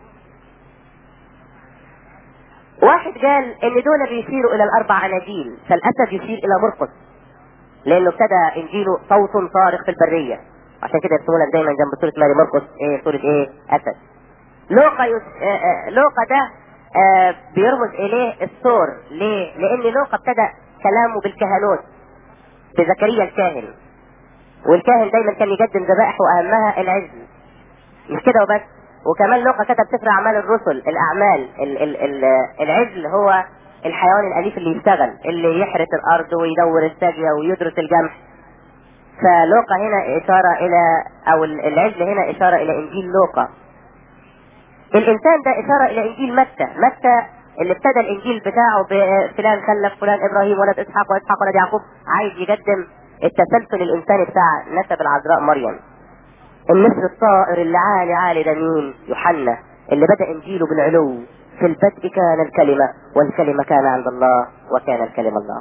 واحد قال ان دول بيشيروا الى الاربع اناجيل فالاسد يشير الى مرقس لانه ابتدى انجيله صوت صارخ في البريه عشان كده يرسموا لك دايما جنب سوره ماري مرقس ايه سوره ايه اسد لوقا يس... آه آه لوقا ده آه بيرمز اليه الثور ليه؟ لان لوقا ابتدى كلامه بالكهنوت بزكريا الكاهن والكاهن دايما كان يقدم ذبائح واهمها العزل مش كده وبس وكمان لوقا كتب سفر اعمال الرسل الاعمال ال ال ال العزل هو الحيوان الاليف اللي يشتغل اللي يحرث الارض ويدور الساقيه ويدرس الجمح فلوقا هنا اشاره الى او العزل هنا اشاره الى انجيل لوقا الانسان ده اشاره الى انجيل متى متى اللي ابتدى الانجيل بتاعه بفلان خلف فلان ابراهيم ولد اسحاق واسحاق ولد يعقوب عايز يقدم التسلسل الانساني بتاع نسب العذراء مريم النسر الطائر اللي عالي عالي ده مين يوحنا اللي بدا انجيله بالعلو في البدء كان الكلمه والكلمه كان عند الله وكان الكلمه الله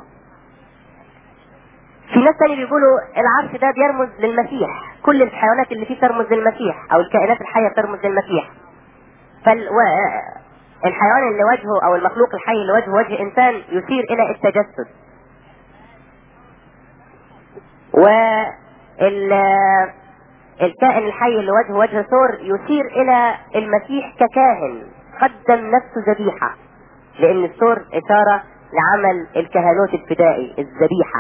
في ناس تاني بيقولوا العرش ده بيرمز للمسيح كل الحيوانات اللي فيه ترمز للمسيح او الكائنات الحيه ترمز للمسيح فال و... الحيوان اللي وجهه او المخلوق الحي اللي وجهه وجه انسان يشير الى التجسد وال الكائن الحي اللي وجهه وجه ثور يشير الى المسيح ككاهن قدم نفسه ذبيحة لان الثور اشارة لعمل الكهنوت الفدائي الذبيحة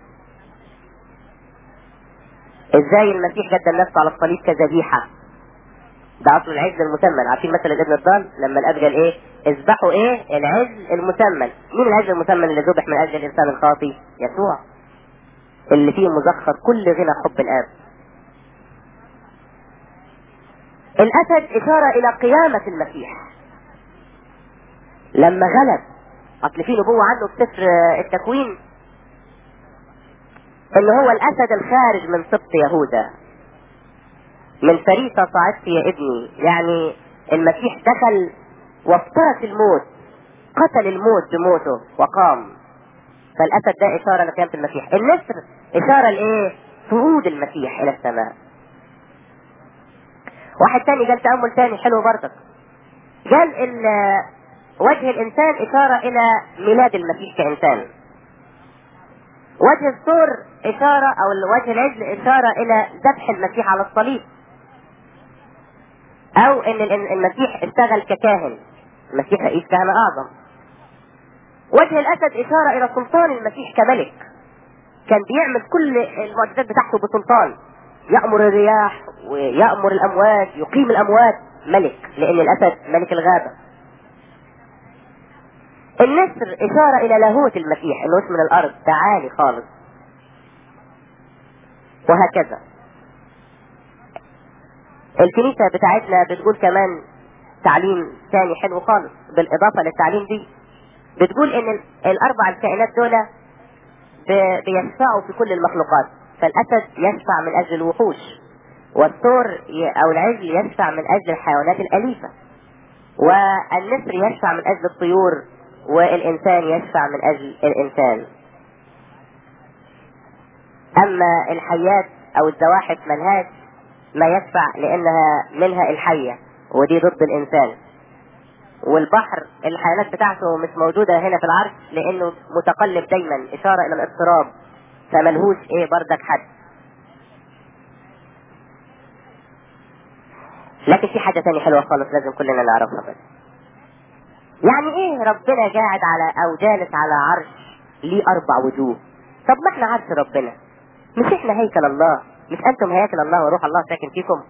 ازاي المسيح قدم نفسه على الصليب كذبيحة ده اصل العجل المسمن عارفين مثلا ابن الضال لما الاب قال ايه اذبحوا ايه العجل المسمن مين العجل المسمن اللي ذبح من اجل الانسان الخاطي يسوع اللي فيه مزخر كل غنى حب الاب الاسد اشاره الى قيامة المسيح لما غلب اصل في نبوة عنه في سفر التكوين ان هو الاسد الخارج من سبط يهوذا من فريسة صعدت يا ابني يعني المسيح دخل وافترس الموت قتل الموت بموته وقام فالاسد ده اشارة لقيامة المسيح النسر اشارة لايه صعود المسيح الى السماء واحد تاني قال تأمل تاني حلو برضك قال ال وجه الإنسان إشارة إلى ميلاد المسيح كإنسان وجه الثور إشارة أو وجه العجل إشارة إلى ذبح المسيح على الصليب أو إن المسيح اشتغل ككاهن المسيح رئيس كهنة أعظم وجه الأسد إشارة إلى سلطان المسيح كملك كان بيعمل كل المعجزات بتاعته بسلطان يأمر الرياح ويأمر الأموات يقيم الأموات ملك لأن الأسد ملك الغابة النسر إشارة إلى لاهوت المسيح إنه من الأرض تعالي خالص وهكذا الكنيسة بتاعتنا بتقول كمان تعليم ثاني حلو خالص بالإضافة للتعليم دي بتقول إن الأربع الكائنات دول بيشفعوا في كل المخلوقات فالأسد يشفع من أجل الوحوش والثور أو العجل يشفع من أجل الحيوانات الأليفة والنسر يشفع من أجل الطيور والإنسان يشفع من أجل الإنسان أما الحيات أو الزواحف ملهاش ما يشفع لأنها منها الحية ودي ضد الإنسان والبحر الحيوانات بتاعته مش موجودة هنا في العرش لأنه متقلب دايما إشارة إلى الاضطراب فملهوش ايه بردك حد لكن في حاجة تانية حلوة خالص لازم كلنا نعرفها بس يعني ايه ربنا قاعد على او جالس على عرش ليه اربع وجوه طب ما احنا عرش ربنا مش احنا هيكل الله مش انتم هيكل الله وروح الله ساكن فيكم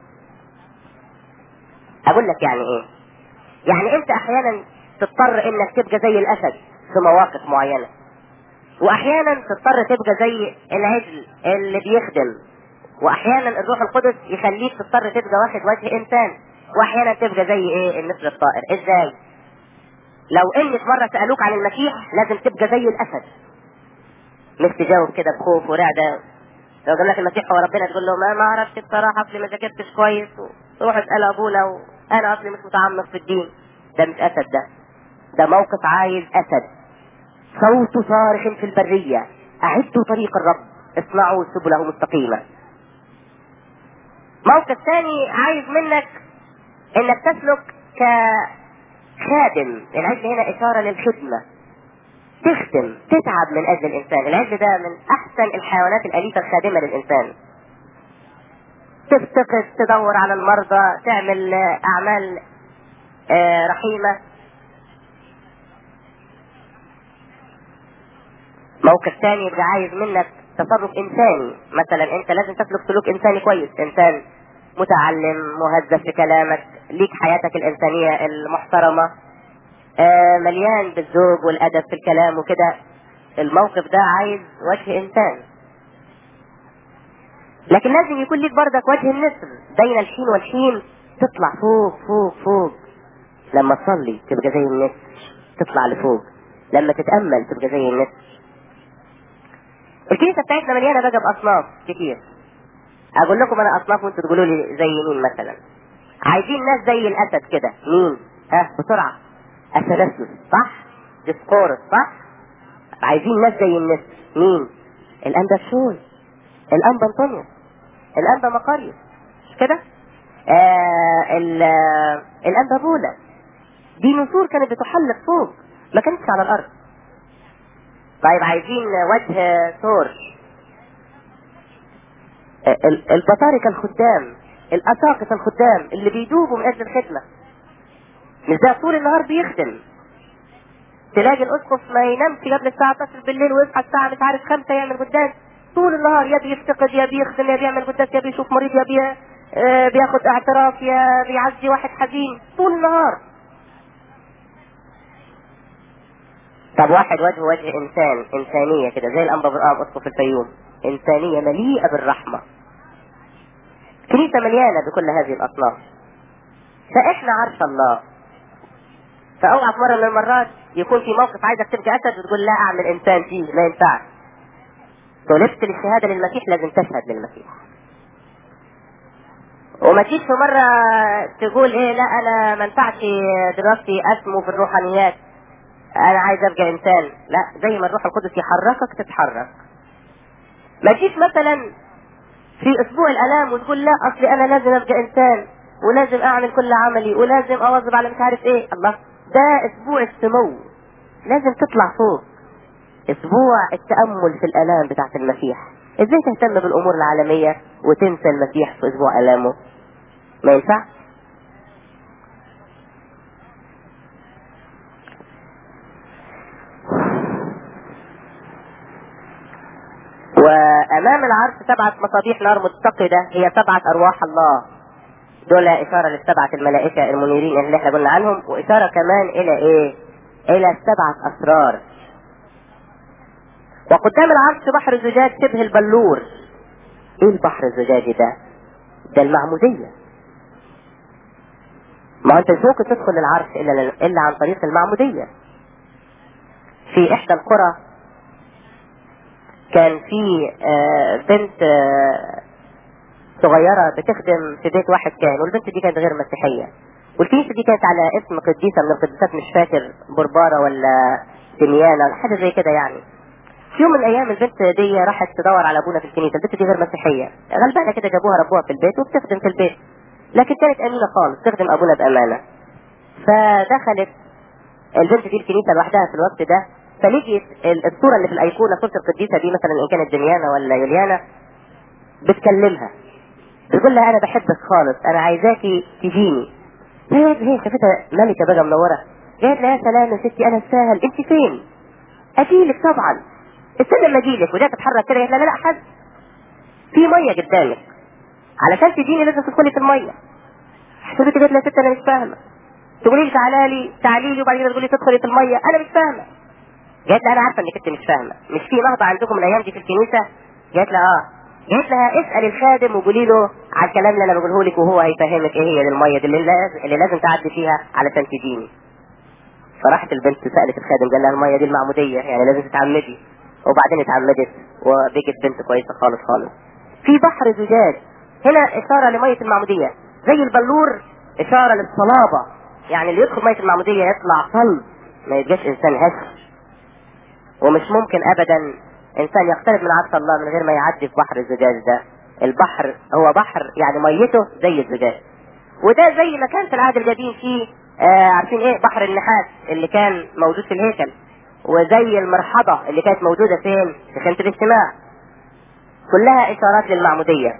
اقول لك يعني ايه يعني انت احيانا تضطر انك تبقى زي الاسد في مواقف معينه واحيانا تضطر تبقى زي العجل اللي بيخدم واحيانا الروح القدس يخليك تضطر تبقى واخد وجه انسان واحيانا تبقى زي ايه النسر الطائر ازاي لو ان في مره سالوك عن المسيح لازم تبقى زي الاسد مش تجاوب كده بخوف ورعده لو قال لك المسيح هو ربنا تقول له ما ما اعرفش بصراحه اصلي ما ذاكرتش كويس روح اسال ابونا وانا اصلي مش متعمق في الدين ده مش اسد ده ده موقف عايز اسد صوت صارخ في البرية أعدوا طريق الرب اصنعوا سبله مستقيمة موقف ثاني عايز منك انك تسلك كخادم العجل هنا اشارة للخدمة تخدم تتعب من اجل الانسان العجل ده من احسن الحيوانات الاليفه الخادمه للانسان تفتقد تدور على المرضى تعمل اعمال آه، رحيمه موقف تاني يبقى عايز منك تصرف انساني مثلا انت لازم تسلك سلوك انساني كويس انسان متعلم مهذب في كلامك ليك حياتك الانسانيه المحترمه آه مليان بالذوق والادب في الكلام وكده الموقف ده عايز وجه انسان لكن لازم يكون ليك برضك وجه النسر بين الحين والحين تطلع فوق فوق فوق لما تصلي تبقى زي النسر تطلع لفوق لما تتامل تبقى زي النسر الكنيسه بتاعتنا مليانه بقى باصناف كتير اقول لكم انا اصناف وانتوا تقولوا لي زي مين مثلا عايزين ناس زي الاسد كده مين ها بسرعه اثناسيوس صح ديسقورس صح عايزين ناس زي النسر مين الانبا شول الانبا انطونيوس الانبا مقاريوس مش كده آه الانبا بولا دي نسور كانت بتحلق فوق ما كانتش على الارض طيب عايزين وجه ثور البطاركة الخدام الأساقفة الخدام اللي بيدوبوا من أجل الخدمة مش ده طول النهار بيخدم تلاقي الأسقف ما ينامش قبل الساعة 12 بالليل ويصحى الساعة مش عارف خمسة يعمل قداس طول النهار يا بيفتقد يا بيخدم يا بيعمل قداس يا بيشوف مريض يا بي... آه بياخد اعتراف يا بيعزي واحد حزين طول النهار طب واحد وجه وجه انسان انسانيه كده زي الانبا بالاب اسقف الفيوم انسانيه مليئه بالرحمه كنيسه مليانه بكل هذه الاصناف فاحنا عرش الله فاوعى في مره من المرات يكون في موقف عايزك تبقى اسد وتقول لا اعمل انسان فيه ما ينفعش طلبت للشهاده للمسيح لازم تشهد للمسيح وما تجيش في مره تقول ايه لا انا ما ينفعش دراستي اسمو في الروحانيات انا عايز ابقى انسان لا زي ما الروح القدس يحركك تتحرك ما تجيش مثلا في اسبوع الالام وتقول لا اصلي انا لازم ابقى انسان ولازم اعمل كل عملي ولازم اواظب على مش عارف ايه الله ده اسبوع السمو لازم تطلع فوق اسبوع التامل في الالام بتاعت المسيح ازاي تهتم بالامور العالميه وتنسى المسيح في اسبوع الامه ما ينفعش وامام العرش سبعة مصابيح نار متقدة هي سبعة ارواح الله دول اشارة للسبعة الملائكة المنيرين اللي احنا قلنا عنهم واشارة كمان الى ايه الى سبعة اسرار وقدام العرش بحر زجاج شبه البلور ايه البحر الزجاجي ده ده المعمودية ما انت مش ممكن تدخل العرش الا الا عن طريق المعمودية في احدى القرى كان في بنت صغيرة بتخدم في بيت واحد كان والبنت دي كانت غير مسيحية والكنيسة دي كانت على اسم قديسة من القديسات مش فاكر بربارة ولا دميانة ولا حاجة زي كده يعني في يوم من الايام البنت دي راحت تدور على ابونا في الكنيسة البنت دي غير مسيحية غلبانة كده جابوها ربوها في البيت وبتخدم في البيت لكن كانت امينة خالص تخدم ابونا بامانة فدخلت البنت دي الكنيسة لوحدها في الوقت ده فلقيت الصورة اللي في الأيقونة صورة القديسة دي مثلا إن كانت دميانة ولا يوليانا بتكلمها بتقول لها أنا بحبك خالص أنا عايزاكي تجيني هي هي شافتها ملكة بقى منورة قالت لها يا سلام يا ستي أنا سهل أنت فين؟ أجيلك طبعا استنى لما أجيلك وجات تتحرك كده قالت لها لا لا حد في مية قدامك علشان تجيني لازم تدخلي في المية حسبتي قالت لها يا ست أنا مش فاهمة تقولي لي تعالى لي تعالي لي وبعد كده تقولي تدخلي في المية أنا مش فاهمة قالت لها انا عارفه انك انت مش فاهمه مش في نهضه عندكم الايام دي في الكنيسه قالت لها اه قالت لها اسال الخادم وقولي له على الكلام اللي انا بقوله لك وهو هيفهمك ايه هي الميه دي اللي لازم, اللي لازم تعدي فيها علشان تجيني فراحت البنت سالت الخادم قال لها الميه دي المعموديه يعني لازم تتعمدي وبعدين اتعمدت وبقت بنت كويسه خالص خالص في بحر زجاج هنا اشاره لميه المعموديه زي البلور اشاره للصلابه يعني اللي يدخل ميه المعموديه يطلع صلب ما يبقاش انسان هش ومش ممكن ابدا انسان يقترب من عرش الله من غير ما يعدي في بحر الزجاج ده البحر هو بحر يعني ميته زي الزجاج وده زي ما كان في العهد القديم فيه آه عارفين ايه بحر النحاس اللي كان موجود في الهيكل وزي المرحضة اللي كانت موجودة فين في خيمة الاجتماع كلها اشارات للمعمودية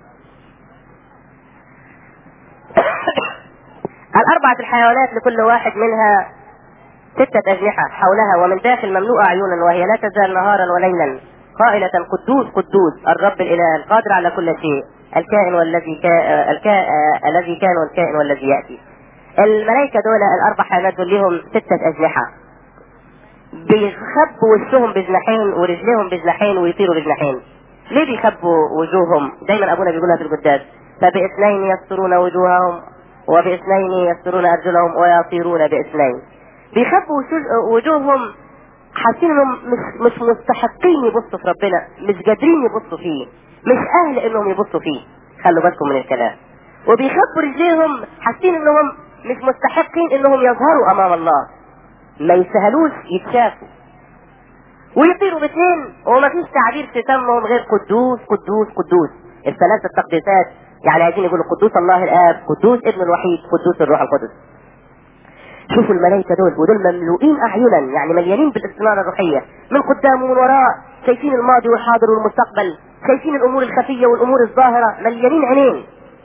الأربعة الحيوانات لكل واحد منها ستة أجنحة حولها ومن داخل مملوءة عيونا وهي لا تزال نهارا وليلا قائلة قدوس قدوس الرب الإله القادر على كل شيء الكائن والذي كا... الكا... الذي كان والكائن والذي يأتي الملائكة دول الأربع حيوانات دول لهم ستة أجنحة بيخبوا وشهم بجناحين ورجليهم بجناحين ويطيروا بجناحين ليه بيخبوا وجوههم دايما أبونا بيقولها في القداس فباثنين يسترون وجوههم وباثنين يسترون أرجلهم ويطيرون باثنين بيخبوا وجوههم حاسين انهم مش مش مستحقين يبصوا في ربنا مش قادرين يبصوا فيه مش اهل انهم يبصوا فيه خلوا بالكم من الكلام وبيخبوا رجليهم حاسين انهم مش مستحقين انهم يظهروا امام الله ما يسهلوش يتشافوا ويطيروا باثنين وما فيش تعبير في تمهم غير قدوس قدوس قدوس الثلاث التقديسات يعني عايزين يقولوا قدوس الله الاب قدوس ابن الوحيد قدوس الروح القدس شوفوا الملائكة دول ودول مملوئين أعينا يعني مليانين بالاستنارة الروحية من قدام ومن وراء شايفين الماضي والحاضر والمستقبل شايفين الأمور الخفية والأمور الظاهرة مليانين عينين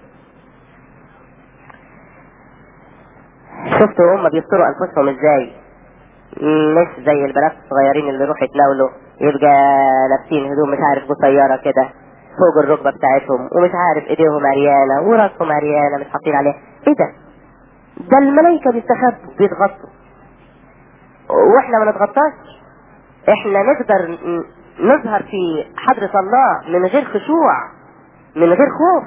شفتوا هم بيستروا أنفسهم إزاي مش زي البنات الصغيرين اللي يروحوا يتناولوا يبقى لابسين هدوم مش عارف قصيرة كده فوق الركبة بتاعتهم ومش عارف ايديهم عريانة وراسهم عريانة مش حاطين عليها ايه ده ده الملائكة بيستخبوا بيتغطوا واحنا ما نتغطاش احنا نقدر نظهر في حضرة الله من غير خشوع من غير خوف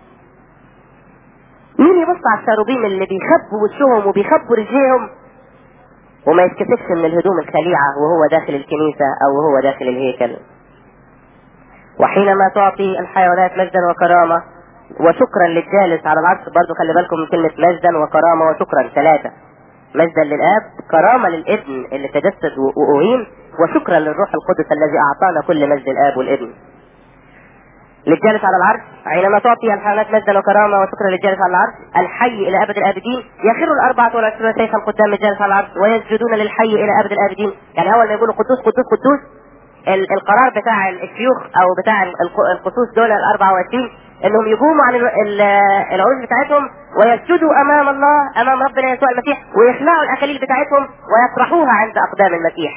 مين يبص على الشاروبيم اللي بيخبوا وشهم وبيخبوا رجليهم وما يتكسفش من الهدوم الخليعة وهو داخل الكنيسة او وهو داخل الهيكل وحينما تعطي الحيوانات مجدا وكرامة وشكرا للجالس على العرش برضو خلي بالكم من كلمة مجدا وكرامة وشكرا ثلاثة مجدا للآب كرامة للابن اللي تجسد وأهين وشكرا للروح القدس الذي أعطانا كل مجد الآب والابن للجالس على العرش حينما تعطي الحيوانات مجدا وكرامة وشكرا للجالس على العرش الحي إلى أبد الآبدين يخر الأربعة والعشرون سيفا قدام الجالس على العرش ويسجدون للحي إلى أبد الآبدين يعني أول ما يقولوا قدوس قدوس قدوس القرار بتاع الشيوخ او بتاع القصوص دول ال 24 انهم يقوموا عن العروش بتاعتهم ويسجدوا امام الله امام ربنا يسوع المسيح ويخلعوا الاكاليل بتاعتهم ويطرحوها عند اقدام المسيح.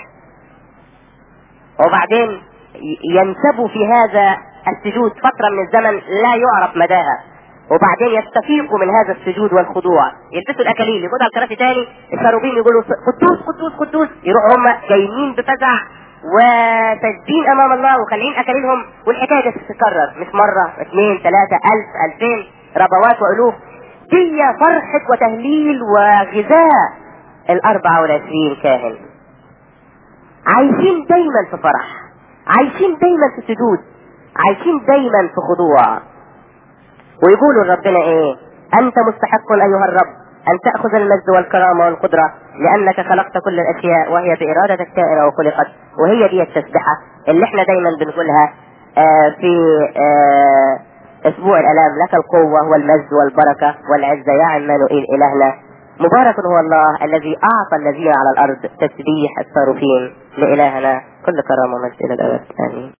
وبعدين ينسبوا في هذا السجود فترة من الزمن لا يعرف مداها وبعدين يستفيقوا من هذا السجود والخضوع يلبسوا الاكاليل يقعدوا على الكراسي تاني الشاروبين يقولوا قدوس قدوس قدوس يروحوا هم جايين بفزع وساجدين امام الله وخالعين اكاليلهم والحكايه تتكرر مش مره اثنين ثلاثه الف الفين ربوات والوف دي فرحة وتهليل وغذاء الأربعة والعشرين كاهن عايشين دايما في فرح عايشين دايما في سجود عايشين دايما في خضوع ويقولوا لربنا ايه انت مستحق ايها الرب ان تأخذ المجد والكرامة والقدرة لانك خلقت كل الاشياء وهي بارادتك كائنة وخلقت وهي دي التسبحة اللي احنا دايما بنقولها آه في آه اسبوع الالام لك القوة والمجد والبركة والعزة يا عمانوئيل الهنا مبارك هو الله الذي اعطى الذين على الارض تسبيح الصاروفين لالهنا كل كرامة ومجد الى الابد امين